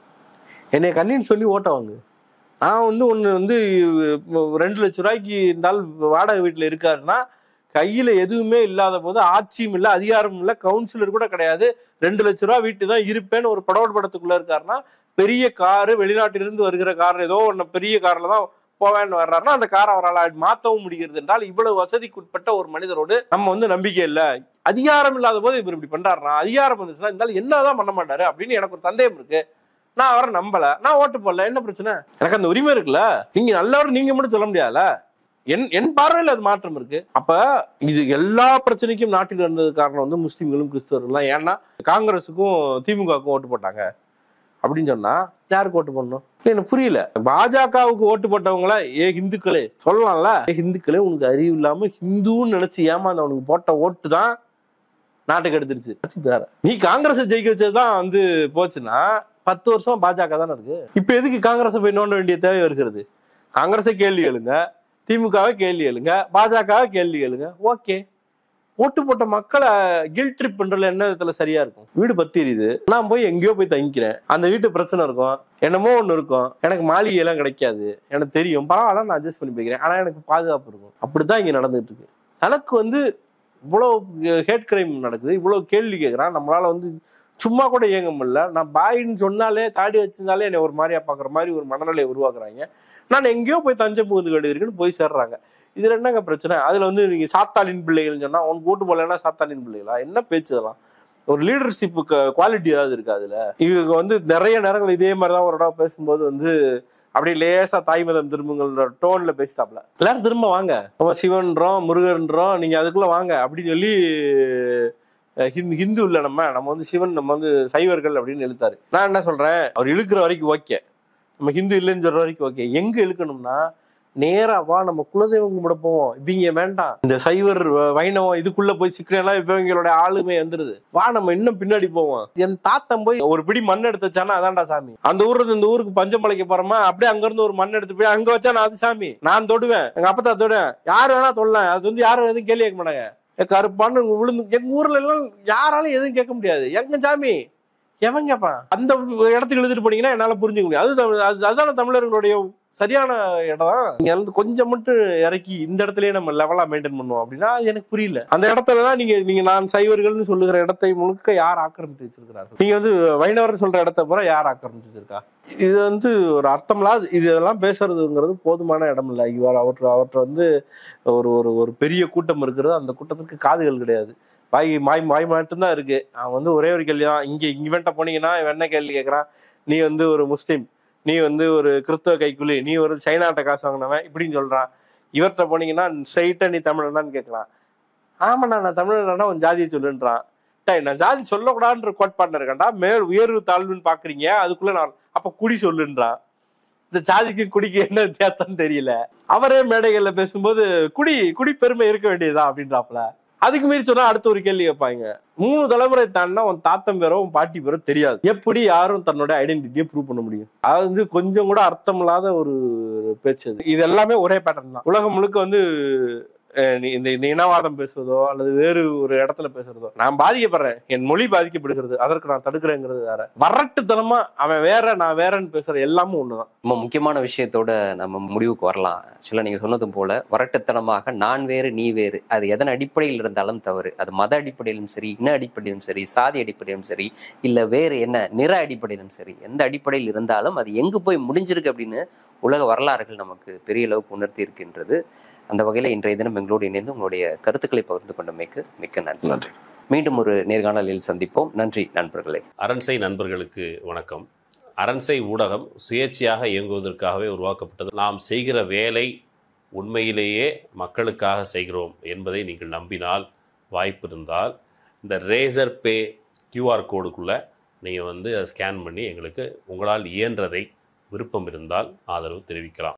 Speaker 1: என்னை கண்ணின்னு சொல்லி ஓட்ட வாங்கு நான் வந்து ஒன்று வந்து ரெண்டு லட்ச ரூபாய்க்கு இருந்தால் வாடகை வீட்டில் இருக்காருன்னா கையில எதுவுமே இல்லாத போது ஆட்சியும் இல்லை அதிகாரமும் இல்லை கவுன்சிலர் கூட கிடையாது ரெண்டு லட்ச ரூபா வீட்டு தான் இருப்பேன்னு ஒரு படோடு படத்துக்குள்ள இருக்காருன்னா பெரிய காரு வெளிநாட்டிலிருந்து வருகிற கார் ஏதோ ஒன்று பெரிய கார்ல தான் போவேன்னு வர்றாருன்னா அந்த காரை அவரால் மாற்றவும் முடிகிறது என்றால் இவ்வளவு வசதிக்குட்பட்ட ஒரு மனிதரோடு நம்ம வந்து நம்பிக்கை இல்லை அதிகாரம் இல்லாத போது இவர் இப்படி பண்றாருனா அதிகாரம் வந்துச்சுன்னா இருந்தாலும் என்னதான் பண்ண மாட்டாரு அப்படின்னு எனக்கு ஒரு சந்தேகம் இருக்கு நான் அவரை நம்பல நான் ஓட்டு போடல என்ன பிரச்சனை எனக்கு அந்த உரிமை இருக்குல்ல நீங்க நல்லவர் நீங்க மட்டும் சொல்ல முடியாதுல என் என் பார்வையில் அது மாற்றம் இருக்கு அப்ப இது எல்லா பிரச்சனைக்கும் நாட்டில் இருந்தது காரணம் வந்து முஸ்லீம்களும் கிறிஸ்தவர்களும் ஏன்னா காங்கிரஸுக்கும் திமுகவுக்கும் ஓட்டு போட்டாங்க அப்படின்னு சொன்னா யாருக்கு ஓட்டு போடணும் இல்ல, எனக்கு புரியல பாஜகவுக்கு ஓட்டு போட்டவங்கள ஏ ஹிந்துக்களே சொல்லலாம்ல ஏ ஹிந்துக்களே உனக்கு அறிவு இல்லாம ஹிந்துன்னு நினைச்சு ஏமாந்தவனுக்கு போட்ட ஓட்டு தான் நாட்டுக்கு எடுத்துருச்சு அது வேற நீ காங்கிரஸ் ஜெயிக்க வச்சதுதான் வந்து போச்சுன்னா பத்து வருஷம் பாஜக தானே இருக்கு இப்ப எதுக்கு காங்கிரஸை போய் நோண்ட வேண்டிய தேவை இருக்கிறது காங்கிரஸை கேள்வி எழுங்க திமுகவை கேள்வி எழுங்க பாஜகவை கேள்வி எழுங்க ஓகே ஓட்டு போட்ட மக்களை கில் ட்ரிப் பண்றதுல என்ன விதத்துல சரியா இருக்கும் வீடு பத்தி எரியுது நான் போய் எங்கேயோ போய் தங்கிக்கிறேன் அந்த வீட்டு பிரச்சனை இருக்கும் என்னமோ ஒண்ணு இருக்கும் எனக்கு மாளிகை எல்லாம் கிடைக்காது எனக்கு தெரியும் பரவாயில்ல நான் அட்ஜஸ்ட் பண்ணி போய்க்கிறேன் ஆனா எனக்கு பாதுகாப்பு இருக்கும் அப்படிதான் இங்க நடந்துட்டு இருக்கு எனக்கு வந்து இவ்வளவு ஹேட் கிரைம் நடக்குது இவ்வளவு கேள்வி கேட்கறான் நம்மளால வந்து சும்மா கூட இயங்க முடியல நான் பாயின்னு சொன்னாலே தாடி வச்சிருந்தாலே என்னை ஒரு மாதிரியா பாக்குற மாதிரி ஒரு மனநிலையை உருவாக்குறாங்க நான் எங்கேயோ போய் தஞ்சை புகுந்து இருக்குன்னு போய் சேர்றாங்க இதுல என்னங்க பிரச்சனை அதுல வந்து நீங்க சாத்தாளின் பிள்ளைகள் சொன்னா உனக்கு ஓட்டு போடலன்னா சாத்தாளின் பிள்ளைகளா என்ன பேச்சு இதெல்லாம் ஒரு லீடர்ஷிப்புக்கு குவாலிட்டி ஏதாவது இருக்கு அதுல இவங்க வந்து நிறைய நேரங்கள் இதே மாதிரிதான் ஒரு இடம் பேசும்போது வந்து அப்படியே லேசா தாய்மதம் திரும்புங்கள்ன்ற டோன்ல பேசிட்டாப்ல எல்லாரும் திரும்ப வாங்க நம்ம சிவன்றோம் முருகன்றோம் நீங்க அதுக்குள்ள வாங்க அப்படின்னு சொல்லி அஹ், ஹிந்து ஹிந்து இல்ல நம்ம நம்ம வந்து சிவன் நம்ம வந்து சைவர்கள் அப்படின்னு இழுத்தாரு நான் என்ன சொல்றேன் அவர் இழுக்கிற வரைக்கும் ஓகே நம்ம ஹிந்து இல்லைன்னு சொல்ற வரைக்கும் ஓகே எங்க இழுக்கணும்னா நேரா வா நம்ம குலதெய்வம் கும்பிட போவோம் இவங்க வேண்டாம் இந்த சைவர் வ- வைணவம் இதுக்குள்ள போய் சிக்கிறேன் இப்ப இவங்களோட ஆளுமை வந்துருது வா நம்ம இன்னும் பின்னாடி போவோம் என் தாத்தன் போய் ஒரு பிடி மண் எடுத்து வச்சானா அதான்டா சாமி அந்த ஊர்ல இருந்து இந்த ஊருக்கு பஞ்சம் பழைக்க போறோமா அப்படியே அங்க இருந்து ஒரு மண் எடுத்து போய் அங்க வச்சா நான் அது சாமி நான் தொடுவேன் எங்க அப்பத்தா தொடுவேன் யாரு வேணா தொடலாம் அது வந்து யாரும் எதுவும் கேள்வி கேட்க மாட்டாங்க ஏ, கருப்பான்னு விழுந்து எங்க ஊர்ல எல்லாம் யாராலும் எதுவும் கேட்க முடியாது எங்க சாமி எவன் கேட்பான் அந்த இடத்துக்கு எழுதிட்டு போனீங்கன்னா என்னால புரிஞ்சுக்க முடியும் அது தமிழ் அது- அதுதானே தமிழர்களுடைய சரியான இடம் நீங்க வந்து கொஞ்சம் மட்டும் இறக்கி இந்த இடத்துலயே நம்ம லெவலா மெயின்டைன் பண்ணுவோம் அப்படின்னா அது எனக்கு புரியல அந்த இடத்துல தான் நீங்க நீங்க நான் சைவர்கள்னு சொல்லுகிற இடத்தை முழுக்க யார் ஆக்கிரமித்து வச்சிருக்கிறார்கள் நீங்க வந்து வைணவர் சொல்ற இடத்த பூரா யார் ஆக்கிரமித்து வச்சிருக்கா இது வந்து ஒரு அர்த்தம்லாம் இது இதெல்லாம் பேசுறதுங்கிறது போதுமான இடம் இல்லை இவர் அவற்றை அவற்றை வந்து ஒரு ஒரு ஒரு பெரிய கூட்டம் இருக்கிறது அந்த கூட்டத்துக்கு காதுகள் கிடையாது வாய் மாய் வாய் மட்டும்தான் இருக்கு அவன் வந்து ஒரே ஒரு கேள்வி தான் இங்க இவன்ட்ட போனீங்கன்னா இவன் என்ன கேள்வி கேட்கறான் நீ வந்து ஒரு முஸ்லீம் நீ வந்து ஒரு கிறிஸ்தவ கைக்குலி நீ ஒரு சைனாட்ட காசு வாங்கினவன் இப்படின்னு சொல்றான் இவர்கிட்ட போனீங்கன்னா ஸ்ட்ரைட்டா நீ தமிழனான்னு கேட்கலாம் ஆமாண்ணா நான் தமிழனா உன் ஜாதியை சொல்லுன்றான் டேய் நான் ஜாதி சொல்லக்கூடாதுன்ற கோட்பாடுல இருக்கேன்டா மேல் உயர்வு தாழ்வுன்னு பாக்குறீங்க அதுக்குள்ள நான் அப்ப குடி சொல்லுன்றான் இந்த ஜாதிக்கு குடிக்கு என்ன வித்தியாசம்னு தெரியல அவரே மேடைகள்ல பேசும்போது குடி குடி பெருமை இருக்க வேண்டியதா அப்படின்றாப்ல அதுக்கு மீறி சொன்னா அடுத்த ஒரு கேள்வி கேட்பாங்க மூணு தலைமுறை தாண்டினா உன் தாத்தன் பேரோ உன் பாட்டி பேரோ தெரியாது எப்படி யாரும் தன்னோட ஐடென்டிட்டியை ப்ரூவ் பண்ண முடியும் அது வந்து கொஞ்சம் கூட அர்த்தம் இல்லாத ஒரு பேச்சு அது இது எல்லாமே ஒரே பேட்டர்ன் தான் உலகம் முழுக்க வந்து அஹ், நீ இந்த இந்த இனவாதம் பேசுவதோ அல்லது வேறு ஒரு இடத்துல பேசுறதோ நான் பாதிக்கப்படுறேன் என் மொழி பாதிக்கப்படுகிறது அதற்கு நான் தடுக்கிறேங்கிறது வேற வரட்டுத்தனமா அவன் வேற நான் வேறன்னு பேசுற எல்லாமும் ஒண்ணுதான்
Speaker 2: ரொம்ப முக்கியமான விஷயத்தோட நம்ம முடிவுக்கு வரலாம் ஆக்சுவலாக நீங்கள் சொன்னது போல வரட்டுத்தனமாக நான் வேறு நீ வேறு அது எதன் அடிப்படையில் இருந்தாலும் தவறு அது மத அடிப்படையிலும் சரி இன அடிப்படையிலும் சரி சாதி அடிப்படையிலும் சரி இல்லை வேறு என்ன நிற அடிப்படையிலும் சரி எந்த அடிப்படையில் இருந்தாலும் அது எங்கு போய் முடிஞ்சிருக்கு அப்படின்னு உலக வரலாறுகள் நமக்கு பெரிய அளவுக்கு உணர்த்தி இருக்கின்றது அந்த வகையில் இன்றைய தினம் எங்களோடு இணைந்து உங்களுடைய கருத்துக்களை பகிர்ந்து கொண்டமைக்கு மிக்க நன்றி
Speaker 1: நன்றி
Speaker 2: மீண்டும் ஒரு நேர்காணலில் சந்திப்போம் நன்றி நண்பர்களே
Speaker 3: அரண்சை நண்பர்களுக்கு வணக்கம் அரண்சை ஊடகம் சுயேட்சையாக இயங்குவதற்காகவே உருவாக்கப்பட்டது நாம் செய்கிற வேலை உண்மையிலேயே மக்களுக்காக செய்கிறோம் என்பதை நீங்கள் நம்பினால் வாய்ப்பு இருந்தால் இந்த ரேசர் பே கியூஆர் கோடுக்குள்ளே நீங்கள் வந்து அதை ஸ்கேன் பண்ணி எங்களுக்கு உங்களால் இயன்றதை விருப்பம் இருந்தால் ஆதரவு தெரிவிக்கலாம்